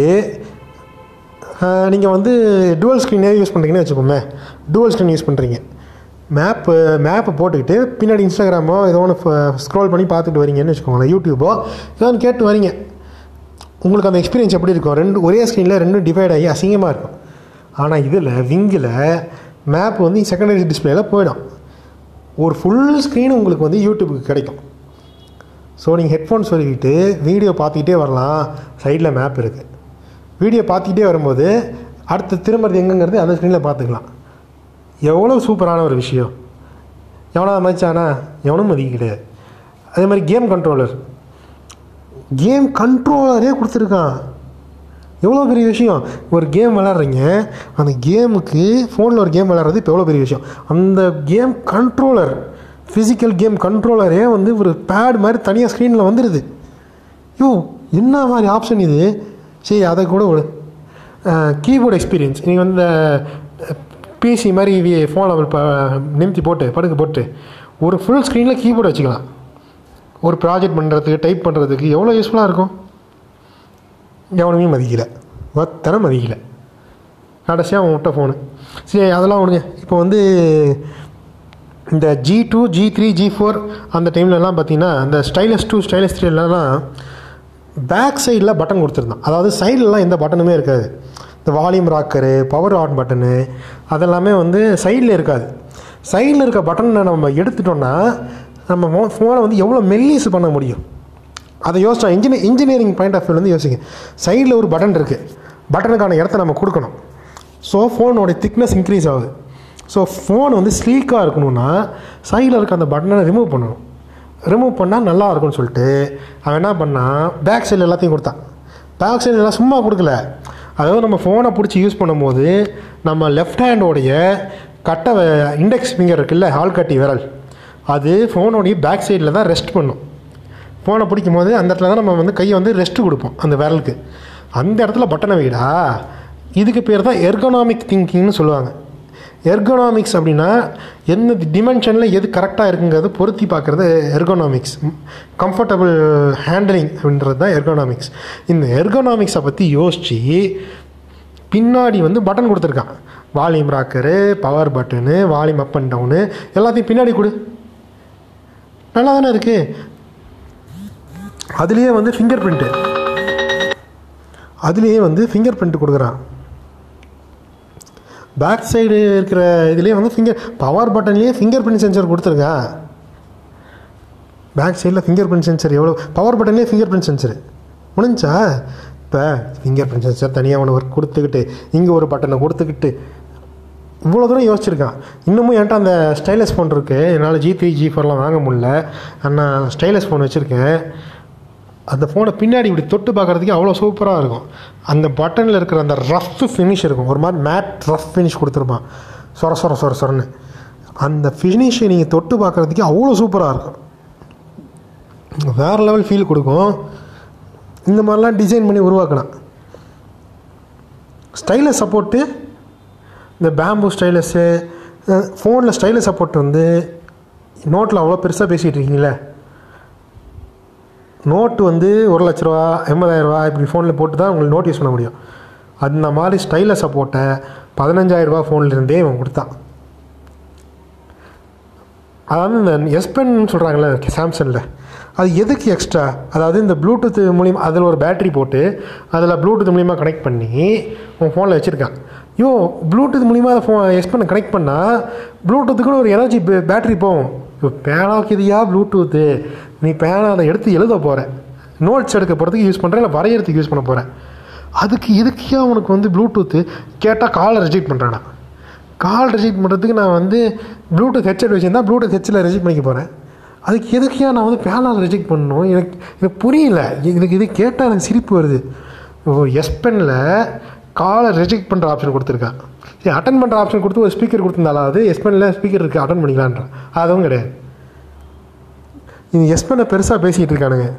நீங்கள் வந்து டுவல் ஸ்க்ரீனே யூஸ் பண்ணுறீங்கன்னு வச்சுக்கோமே டுவல் ஸ்க்ரீன் யூஸ் பண்ணுறீங்க மேப்பு மேப்பை போட்டுக்கிட்டு பின்னாடி இன்ஸ்டாகிராமோ ஏதோ ஒன்று ஸ்க்ரோல் பண்ணி பார்த்துட்டு வரீங்கன்னு வச்சுக்கோங்களேன் யூடியூபோ ஏதோ ஒன்று கேட்டு வரீங்க உங்களுக்கு அந்த எக்ஸ்பீரியன்ஸ் எப்படி இருக்கும் ரெண்டு ஒரே ஸ்க்ரீனில் ரெண்டும் டிவைட் ஆகி அசிங்கமாக இருக்கும் ஆனால் இதில் விங்கில் மேப் வந்து செகண்டரி டிஸ்பிளேல போயிடும் ஒரு ஃபுல் ஸ்க்ரீன் உங்களுக்கு வந்து யூடியூபுக்கு கிடைக்கும் ஸோ நீங்கள் ஹெட்ஃபோன் சொல்லிக்கிட்டு வீடியோ பார்த்துக்கிட்டே வரலாம் சைடில் மேப் இருக்குது வீடியோ பார்த்துக்கிட்டே வரும்போது அடுத்து திரும்புறது எங்கங்கிறது அந்த ஸ்க்ரீனில் பார்த்துக்கலாம் எவ்வளோ சூப்பரான ஒரு விஷயம் எவனா மதிச்சானா எவனும் மதிக்க கிடையாது அதே மாதிரி கேம் கண்ட்ரோலர் கேம் கண்ட்ரோலரே கொடுத்துருக்கான் எவ்வளோ பெரிய விஷயம் ஒரு கேம் விளாட்றீங்க அந்த கேமுக்கு ஃபோனில் ஒரு கேம் விளாட்றது இப்போ எவ்வளோ பெரிய விஷயம் அந்த கேம் கண்ட்ரோலர் ஃபிசிக்கல் கேம் கண்ட்ரோலரே வந்து ஒரு பேட் மாதிரி தனியாக ஸ்க்ரீனில் வந்துடுது யோ என்ன மாதிரி ஆப்ஷன் இது சரி அதை கூட ஒரு கீபோர்டு எக்ஸ்பீரியன்ஸ் நீங்கள் வந்து பிசி மாதிரி ஃபோனில் இப்போ நிமித்தி போட்டு படுக்க போட்டு ஒரு ஃபுல் ஸ்க்ரீனில் கீபோர்டு வச்சுக்கலாம் ஒரு ப்ராஜெக்ட் பண்ணுறதுக்கு டைப் பண்ணுறதுக்கு எவ்வளோ யூஸ்ஃபுல்லாக இருக்கும் எவனுமே மதிக்கலை ஒத்தனை மதிக்கலை கடைசியாக அவன் விட்ட ஃபோனு சரி அதெல்லாம் விடுங்க இப்போ வந்து இந்த G two G three G four அந்த டைம்லலாம் பார்த்தீங்கன்னா அந்த ஸ்டைலஸ் டூ ஸ்டைலஸ் த்ரீலலாம் பேக் சைடில் பட்டன் கொடுத்துருந்தான் அதாவது சைட்லலாம் எந்த பட்டனுமே இருக்காது இந்த volume rocker power on button அதெல்லாமே வந்து சைடில் இருக்காது சைடில் இருக்க பட்டனை நம்ம எடுத்துட்டோம்னா நம்ம ஃபோனை வந்து எவ்வளோ மெல்லிஸ் பண்ண முடியும் அதை யோசிச்சா இன்ஜினியர் இன்ஜினியரிங் பாயிண்ட் ஆஃப் வியூலேருந்து யோசிங்க சைடில் ஒரு பட்டன் இருக்குது பட்டனுக்கான இடத்த நம்ம கொடுக்கணும் ஸோ ஃபோனோட திக்னஸ் இன்க்ரீஸ் ஆகுது ஸோ ஃபோன் வந்து ஸ்லீக்காக இருக்கணும்னா சைடில் இருக்க அந்த பட்டனை ரிமூவ் பண்ணணும் ரிமூவ் பண்ணால் நல்லா இருக்கும்னு சொல்லிட்டு அவன் என்ன பண்ணான் பேக் சைடில் எல்லாத்தையும் கொடுத்தான் பேக் சைடு எல்லாம் சும்மா கொடுக்கல அதாவது நம்ம ஃபோனை பிடிச்சி யூஸ் பண்ணும்போது நம்ம லெஃப்ட் ஹேண்டோடைய கட்டை இண்டெக்ஸ் ஃபிங்கர் இருக்குல்ல ஆள்காட்டி விரல் அது ஃபோனோடைய பேக் சைடில் தான் ரெஸ்ட் பண்ணும் ஃபோனை பிடிக்கும் போது அந்த இடத்துல தான் நம்ம வந்து கையை வந்து ரெஸ்ட் கொடுப்போம் அந்த விரலுக்கு அந்த இடத்துல பட்டனை வைடா இதுக்கு பேர் தான் எர்கனாமிக் திங்கிங்னு சொல்லுவாங்க எர்கோனாமிக்ஸ் அப்படின்னா எந்த டிமென்ஷனில் எது கரெக்டாக இருக்குங்கிறது பொருத்தி பார்க்குறது எர்கோனாமிக்ஸ் கம்ஃபர்டபுள் ஹேண்ட்லிங் அப்படின்றது தான் எர்கோனாமிக்ஸ் இந்த எர்கோனாமிக்ஸை பற்றி யோசித்து பின்னாடி வந்து பட்டன் கொடுத்துருக்கான் volume rocker power button volume up and down எல்லாத்தையும் பின்னாடி கொடு நல்லா தானே இருக்குது அதுலேயே வந்து ஃபிங்கர் பிரிண்ட்டு அதுலேயே வந்து ஃபிங்கர் பிரிண்ட் கொடுக்குறான் பேக் சைடு இருக்கிற இதுலேயே வந்து ஃபிங்கர் பவர் பட்டன்லேயே ஃபிங்கர் பிரிண்ட் சென்சர் கொடுத்துருக்கான் பேக் சைடில் ஃபிங்கர் பிரிண்ட் சென்சர் எவ்வளோ பவர் பட்டன்லேயே ஃபிங்கர் பிரிண்ட் சென்சர் முடிஞ்சா இப்போ ஃபிங்கர் பிரிண்ட் சென்சர் தனியாக ஒன்று ஒர்க் கொடுத்துக்கிட்டு இங்கே ஒரு பட்டனை கொடுத்துக்கிட்டு இவ்வளோ தூரம் யோசிச்சிருக்கான் இன்னமும் என்கிட்ட அந்த ஸ்டைலஸ் ஃபோன் இருக்குது என்னால் ஜி த்ரீ ஜி ஃபோர்லாம் வாங்க முடியல நான் ஸ்டைலஸ் ஃபோன் வச்சுருக்கேன் அந்த ஃபோனை பின்னாடி இப்படி தொட்டு பார்க்குறதுக்கு அவ்வளோ சூப்பராக இருக்கும் அந்த பட்டனில் இருக்கிற அந்த ரஃப் ஃபினிஷ் இருக்கும் ஒரு மாதிரி மேட் ரஃப் ஃபினிஷ் கொடுத்துருப்பான் சொர சொர சொர சொரன்னு அந்த ஃபினிஷை நீங்கள் தொட்டு பார்க்குறதுக்கு அவ்வளோ சூப்பராக இருக்கும் வேறு லெவல் ஃபீல் கொடுக்கும் இந்த மாதிரிலாம் டிசைன் பண்ணி உருவாக்கலாம் ஸ்டைலஸ் சப்போர்ட்டு இந்த பேம்பு ஸ்டைலஸ்ஸு ஃபோனில் ஸ்டைலஸ் சப்போர்ட் வந்து நோட்டில் அவ்வளோ பெருசாக பேசிகிட்டு இருக்கீங்களே நோட்டு வந்து ஒரு லட்ச ரூபா எண்பதாயிரரூபா இப்படி ஃபோனில் போட்டு தான் உங்களுக்கு நோட் யூஸ் பண்ண முடியும் அந்த மாதிரி ஸ்டைலில் சப்போர்ட்டை பதினஞ்சாயிரரூபா ஃபோன்லேருந்தே இவன் கொடுத்தான் அதாவது இந்த எஸ் பென் சொல்கிறாங்களே சாம்சங்கில் அது எதுக்கு எக்ஸ்ட்ரா அதாவது இந்த ப்ளூடூத் மூலிமா அதில் ஒரு பேட்டரி போட்டு அதில் ப்ளூடூத் மூலிமா கனெக்ட் பண்ணி உன் ஃபோனில் வச்சுருக்கான் யோ ப்ளூடூத் மூலிமா அதை ஃபோன் எஸ் பண்ண கனெக்ட் பண்ணால் ப்ளூடூத்துக்குன்னு ஒரு எனர்ஜி பேட்டரி போகும் இப்போ பேனாவுக்கு இதுயா ப்ளூடூத்து நீ பேனா அதை எடுத்து எழுத போகிற நோட்ஸ் எடுக்க போகிறதுக்கு யூஸ் பண்ணுற இல்லை வரையறதுக்கு யூஸ் பண்ண போகிறேன் அதுக்கு இதுக்கே அவனுக்கு வந்து ப்ளூடூத்து கேட்டால் காலை ரிஜெக்ட் பண்ணுறானா கால் ரிஜெக்ட் பண்ணுறதுக்கு நான் வந்து ப்ளூடூத் ஹெட்செட் வச்சுருந்தா ப்ளூடூத் ஹெட்செட்டில் ரிஜெக்ட் பண்ணிக்க போகிறேன் அதுக்கு எதுக்கே நான் வந்து பேனால் ரிஜெக்ட் பண்ணணும் எனக்கு எனக்கு புரியல எனக்கு இது கேட்டால் எனக்கு சிரிப்பு வருது ஓ எஸ் பெனில் காலை ரிஜெக்ட் பண்ணுற ஆப்ஷன் கொடுத்துருக்கான் சரி அட்டன் பண்ணுற ஆப்ஷன் கொடுத்து ஒரு ஸ்பீக்கர் கொடுத்துருந்தாலும் அது எஸ் பெனில் ஸ்பீக்கர் இருக்குது அட்டன் பண்ணிக்கலான்றான் அதுவும் கிடையாது இது எஸ் பெண்ணை பெருசாக பேசிக்கிட்டு இருக்கானுங்க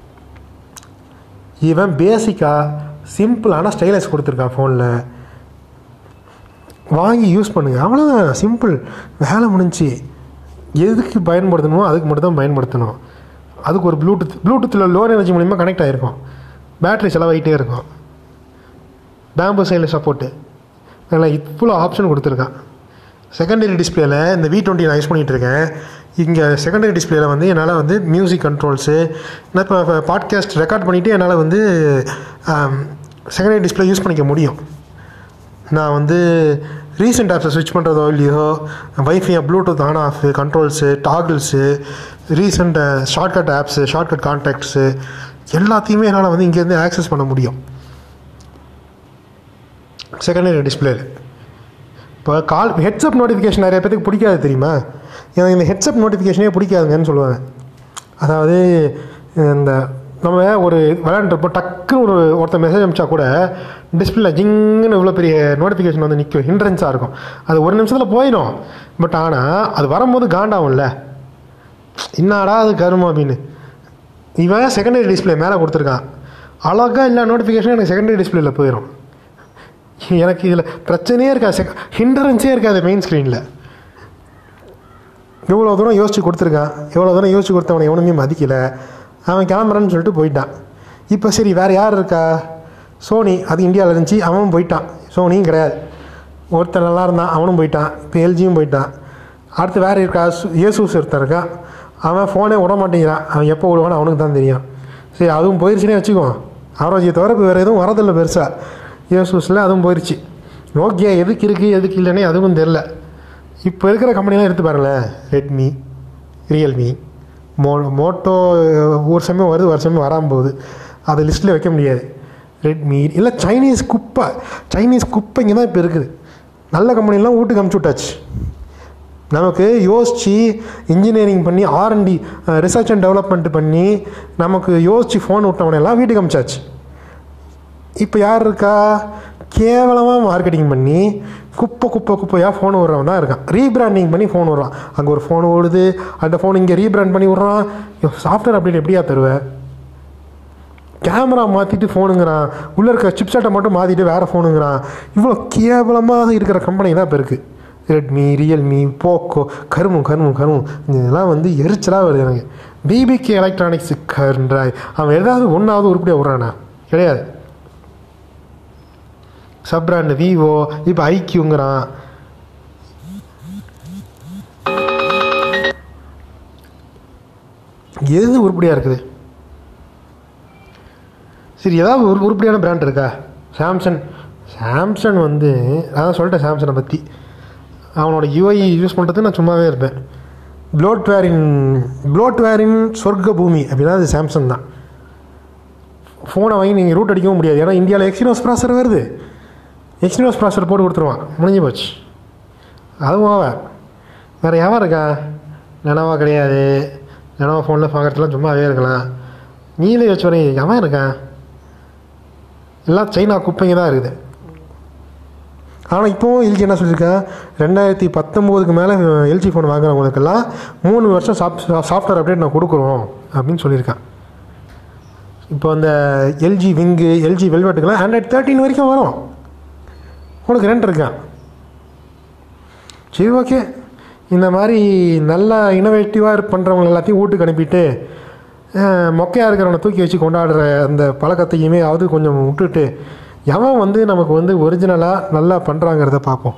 இவன் பேசிக்காக சிம்பிளான ஸ்டைலஸ் கொடுத்துருக்கான் ஃபோனில் வாங்கி யூஸ் பண்ணுங்க அவ்வளோதான் சிம்பிள் வேலை முடிஞ்சுச்சு எதுக்கு பயன்படுத்தணுமோ அதுக்கு மட்டும் தான் பயன்படுத்தணும் அதுக்கு ஒரு ப்ளூடூத் ப்ளூடூத்தில் லோ எனர்ஜி மூலிமா கனெக்ட் ஆகிருக்கும் பேட்ரி செலவாகிட்டே இருக்கும் பேம்பு சைடில் சப்போர்ட்டு அதில் இவ்வளோ ஆப்ஷன் கொடுத்துருக்கான் செகண்டரி டிஸ்பிளேல இந்த வி டுவெண்ட்டி நான் யூஸ் பண்ணிகிட்டு இருக்கேன் இங்கே செகண்டரி டிஸ்பிளேல வந்து என்னால் வந்து மியூசிக் கண்ட்ரோல்ஸு நான் இப்போ பாட்காஸ்ட் ரெக்கார்ட் பண்ணிவிட்டு என்னால் வந்து செகண்டரி டிஸ்பிளே யூஸ் பண்ணிக்க முடியும் நான் வந்து ரீசெண்ட் ஆப்ஸை ஸ்விட்ச் பண்ணுறதோ இல்லையோ WiFi Bluetooth on off controls toggles recent shortcut apps shortcut contacts எல்லாத்தையுமே என்னால் வந்து இங்கேருந்து ஆக்சஸ் பண்ண முடியும் செகண்டரி டிஸ்பிளேல இப்போ கால் ஹெட்ஸ்அப் நோட்டிஃபிகேஷன் நிறைய பேருக்கு பிடிக்காது தெரியுமா எனக்கு இந்த ஹெட்ஸ்அப் நோட்டிஃபிகேஷனே பிடிக்காதுங்கன்னு சொல்லுவாங்க அதாவது இந்த நம்ம ஒரு விளையாண்டுருப்போ டக்குன்னு ஒரு ஒருத்தர் மெசேஜ் அனுப்பிச்சா கூட டிஸ்பிளே ஜிங்குன்னு இவ்வளோ பெரிய நோட்டிஃபிகேஷன் வந்து நிற்கும் ஹிண்ட்ரன்ஸாக இருக்கும் அது ஒரு நிமிஷத்தில் போயிடும் பட் ஆனால் அது வரும்போது காண்டாகும்ல என்னடா அது கருமம் அப்படின்னு இவன் செகண்டரி டிஸ்பிளே மேலே கொடுத்துருக்கான் அழகாக இல்லை நோட்டிஃபிகேஷன் எனக்கு செகண்டரி டிஸ்பிளேல போயிடும் எனக்கு இதில் பிரச்சனையே இருக்காது செக ஹிண்டரன்ஸே இருக்காது மெயின் ஸ்க்ரீனில் இவ்வளோ தூரம் யோசிச்சு கொடுத்துருக்கான் எவ்வளோ தூரம் யோசிச்சு கொடுத்தவனை எவனுமே மதிக்கலை அவன் கிளம்புறான்னு சொல்லிட்டு போயிட்டான் இப்போ சரி வேறு யார் இருக்கா சோனி அது இந்தியாவில் இருந்துச்சு அவனும் போயிட்டான் சோனியும் கிடையாது ஒருத்தர் நல்லா இருந்தான் அவனும் போயிட்டான் இப்போ எல்ஜியும் போயிட்டான் அடுத்து வேறு இருக்கா சு- ஏசூஸ் ஒருத்தன் இருக்கான் அவன் ஃபோனே விட மாட்டேங்கிறான் அவன் எப்போ விடுவான்னு அவனுக்கு தான் தெரியும் சரி அதுவும் போயிருச்சுனே வச்சுக்குவோம் ஆரோக்கிய தவிர இப்போ வேறு எதுவும் வரதில்லை பெருசாக ஏசூஸில் அதுவும் போயிருச்சு ஓகே எதுக்கு இருக்குது எதுக்கு இல்லைன்னே அதுவும் தெரில இப்போ இருக்கிற கம்பெனிலாம் எடுத்து பாருங்களேன் ரெட்மி ரியல்மி மோ மோட்டோ ஒரு சமயம் வருது ஒரு சமயம் வராமல் போகுது அதை லிஸ்ட்டில் வைக்க முடியாது ரெட்மி இல்லை சைனீஸ் குப்பை சைனீஸ் குப்பை இங்கே தான் இப்போ இருக்குது நல்ல கம்பெனிலாம் வீட்டுக்கு அமுச்சு விட்டாச்சு நமக்கு யோசித்து இன்ஜினியரிங் பண்ணி ஆர்என்டி ரிசர்ச் அண்ட் டெவலப்மெண்ட் பண்ணி நமக்கு யோசித்து ஃபோன் விட்டவனெல்லாம் வீட்டுக்கு அமுச்சாச்சு இப்போ யார் இருக்கா கேவலமாக மார்க்கெட்டிங் பண்ணி குப்பை குப்பை குப்பையாக ஃபோன் விடுறவன் தான் இருக்கான் ரீபிராண்டிங் பண்ணி ஃபோன் விடுறான் அங்கே ஒரு ஃபோன் ஓடுது அந்த ஃபோன் இங்கே ரீபிராண்ட் பண்ணி விட்றான் சாஃப்ட்வேர் அப்டேட் எப்படியா தருவேன் கேமரா மாற்றிட்டு ஃபோனுங்கிறான் உள்ளே இருக்க சிப்செட்டை மட்டும் மாற்றிட்டு வேறு ஃபோனுங்கிறான் இவ்வளோ கேவலமாக இருக்கிற கம்பெனி தான் இப்போ இருக்குது ரெட்மி ரியல்மி போக்கோ கருமம் கருமம் கருமம் இதெல்லாம் வந்து எரிச்சலாக வருது எனக்கு பிபிகே எலக்ட்ரானிக்ஸ் கன்றாய் அவன் ஏதாவது ஒன்றாவது உருப்படியாக விட்றானா கிடையாது சப் பிராண்டு விவோ இப்போ ஐக்யூங்கிறான் எது உருப்படியாக இருக்குது சரி ஏதாவது ஒரு உருப்படியான பிராண்ட் இருக்கா சாம்சங் சாம்சங் வந்து அதான் சொல்லிட்டேன் சாம்சங்கை பற்றி அவனோட யூஐ யூஸ் பண்ணுறது நான் சும்மாவே இருப்பேன் ப்ளோட்வேரின் ப்ளோட்வேரின் சொர்க்க பூமி அப்படின்னா அது சாம்சங் தான் ஃபோனை வாங்கி நீங்கள் ரூட் அடிக்கவும் முடியாது ஏன்னா இந்தியாவில் எக்ஸினோஸ் ப்ராசர் வருது எக்ஸினோஸ் ப்ராசர் போட்டு கொடுத்துருவான் முடிஞ்சு போச்சு அதுவும் அவன் வேறு எவன் இருக்கா நினவா கிடையாது நினவா ஃபோனில் பார்க்குறதுலாம் சும்மாவே இருக்கலாம் நீலே வச்சு வரீங்க எவன் இருக்கான் எல்லாம் சைனா குப்பைங்க தான் இருக்குது ஆனால் இப்போவும் எல்ஜி என்ன சொல்லியிருக்கேன் ரெண்டாயிரத்தி பத்தொம்போதுக்கு மேலே எல்ஜி ஃபோன் வாங்குறவங்களுக்கெல்லாம் மூணு வருஷம் சாஃப்ட் சாஃப்ட்வேர் அப்டேட் நான் கொடுக்குறோம் அப்படின்னு சொல்லியிருக்கேன் இப்போ அந்த எல்ஜி விங்கு எல்ஜி வெல்வெட்டுக்கெல்லாம் ஆண்ட்ராய்ட் தேர்ட்டின் வரைக்கும் வரும் உனக்கு ரெண்ட் இருக்கான் சரி ஓகே இந்த மாதிரி நல்லா இனோவேட்டிவாக பண்ணுறவங்க எல்லாத்தையும் வீட்டுக்கு அனுப்பிட்டு அஹ், மொக்கையாக இருக்கிறவனை தூக்கி வச்சு கொண்டாடுற அந்த பழக்கத்தையுமே அது கொஞ்சம் விட்டுட்டு எவன் வந்து நமக்கு வந்து ஒரிஜினலாக நல்லா பண்ணுறாங்கிறத பார்ப்போம்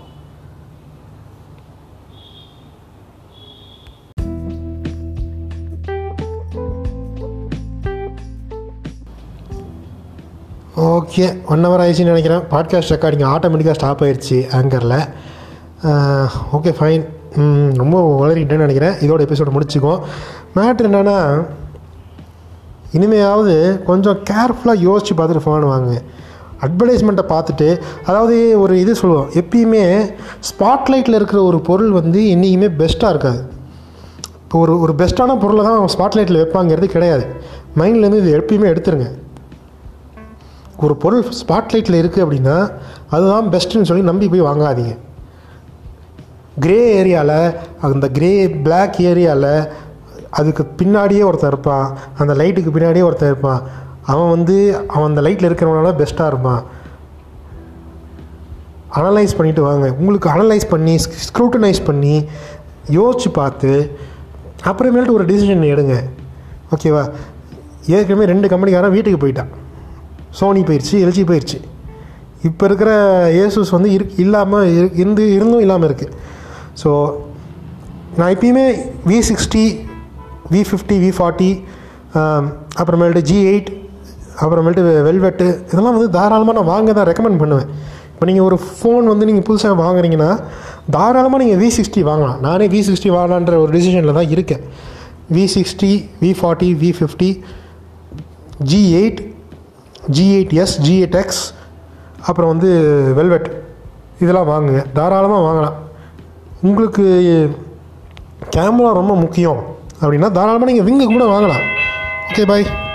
ஓகே ஒன் ஹவர் ஆயிடுச்சுன்னு நினைக்கிறேன் பாட்காஸ்ட் ரெக்கார்டிங் ஆட்டோமேட்டிக்காக ஸ்டாப் ஆயிடுச்சு ஆங்கரில் ஓகே ஃபைன் ரொம்ப வளரிட்டேன்னு நினைக்கிறேன் இதோட எபிசோடு முடிச்சுக்குவோம் மேட்ரு என்னென்னா இனிமையாவது கொஞ்சம் கேர்ஃபுல்லாக யோசித்து பார்த்துட்டு ஃபோன் வாங்குங்க அட்வர்டைஸ்மெண்ட்டை பார்த்துட்டு அதாவது ஒரு இது சொல்லுவோம் எப்பயுமே ஸ்பாட்லைட்டில் இருக்கிற ஒரு பொருள் வந்து என்றைக்குமே பெஸ்ட்டாக இருக்காது இப்போ ஒரு ஒரு பெஸ்ட்டான பொருளை தான் ஸ்பாட்லைட்டில் வைப்பாங்கிறது கிடையாது மைண்ட்லேருந்து இது எப்பயுமே எடுத்துருங்க ஒரு பொருள் ஸ்பாட்லைட்டில் இருக்குது அப்படின்னா அதுதான் பெஸ்ட்டுன்னு சொல்லி நம்பி போய் வாங்காதீங்க கிரே ஏரியாவில் அந்த கிரே பிளாக் ஏரியாவில் அதுக்கு பின்னாடியே ஒருத்தன் இருப்பான் அந்த லைட்டுக்கு பின்னாடியே ஒருத்தன் இருப்பான் அவன் வந்து அவன் அந்த லைட்டில் இருக்கிறவனால பெஸ்ட்டாக இருப்பான் அனலைஸ் பண்ணிட்டு வாங்க உங்களுக்கு அனலைஸ் பண்ணி ஸ்க்ரூட்டனைஸ் பண்ணி யோசிச்சு பார்த்து அப்புறமேல்ட்டு ஒரு டிசிஷன் எடுங்க ஓகேவா ஏற்கனவே ரெண்டு கம்பெனிக்காரன் வீட்டுக்கு போயிட்டான் சோனி போயிடுச்சு எல்ஜி போயிடுச்சு இப்போ இருக்கிற ஏசூஸ் வந்து இரு இல்லாமல் இரு இருந்து இருந்தும் இல்லாமல் இருக்குது ஸோ நான் எப்பயுமே V sixty V fifty V forty அப்புறமேல்ட்டு ஜி எயிட் அப்புறமேல்ட்டு வெல்வெட்டு இதெல்லாம் வந்து தாராளமாக நான் வாங்க தான் ரெக்கமெண்ட் பண்ணுவேன் இப்போ நீங்கள் ஒரு ஃபோன் வந்து நீங்கள் புதுசாக வாங்குறீங்கன்னா தாராளமாக நீங்கள் வி சிக்ஸ்டி வாங்கலாம் நானே வி சிக்ஸ்டி வாங்கலான்ற ஒரு டிசிஷனில் தான் இருக்கேன் V sixty V forty V fifty G eight G eight S G eight X அப்புறம் வந்து வெல்வெட் இதெல்லாம் வாங்குங்க தாராளமாக வாங்கலாம் உங்களுக்கு கேமரா ரொம்ப முக்கியம் அப்படின்னா தாராளமாக நீங்கள் விங்கு கூட வாங்கலாம் ஓகே பாய்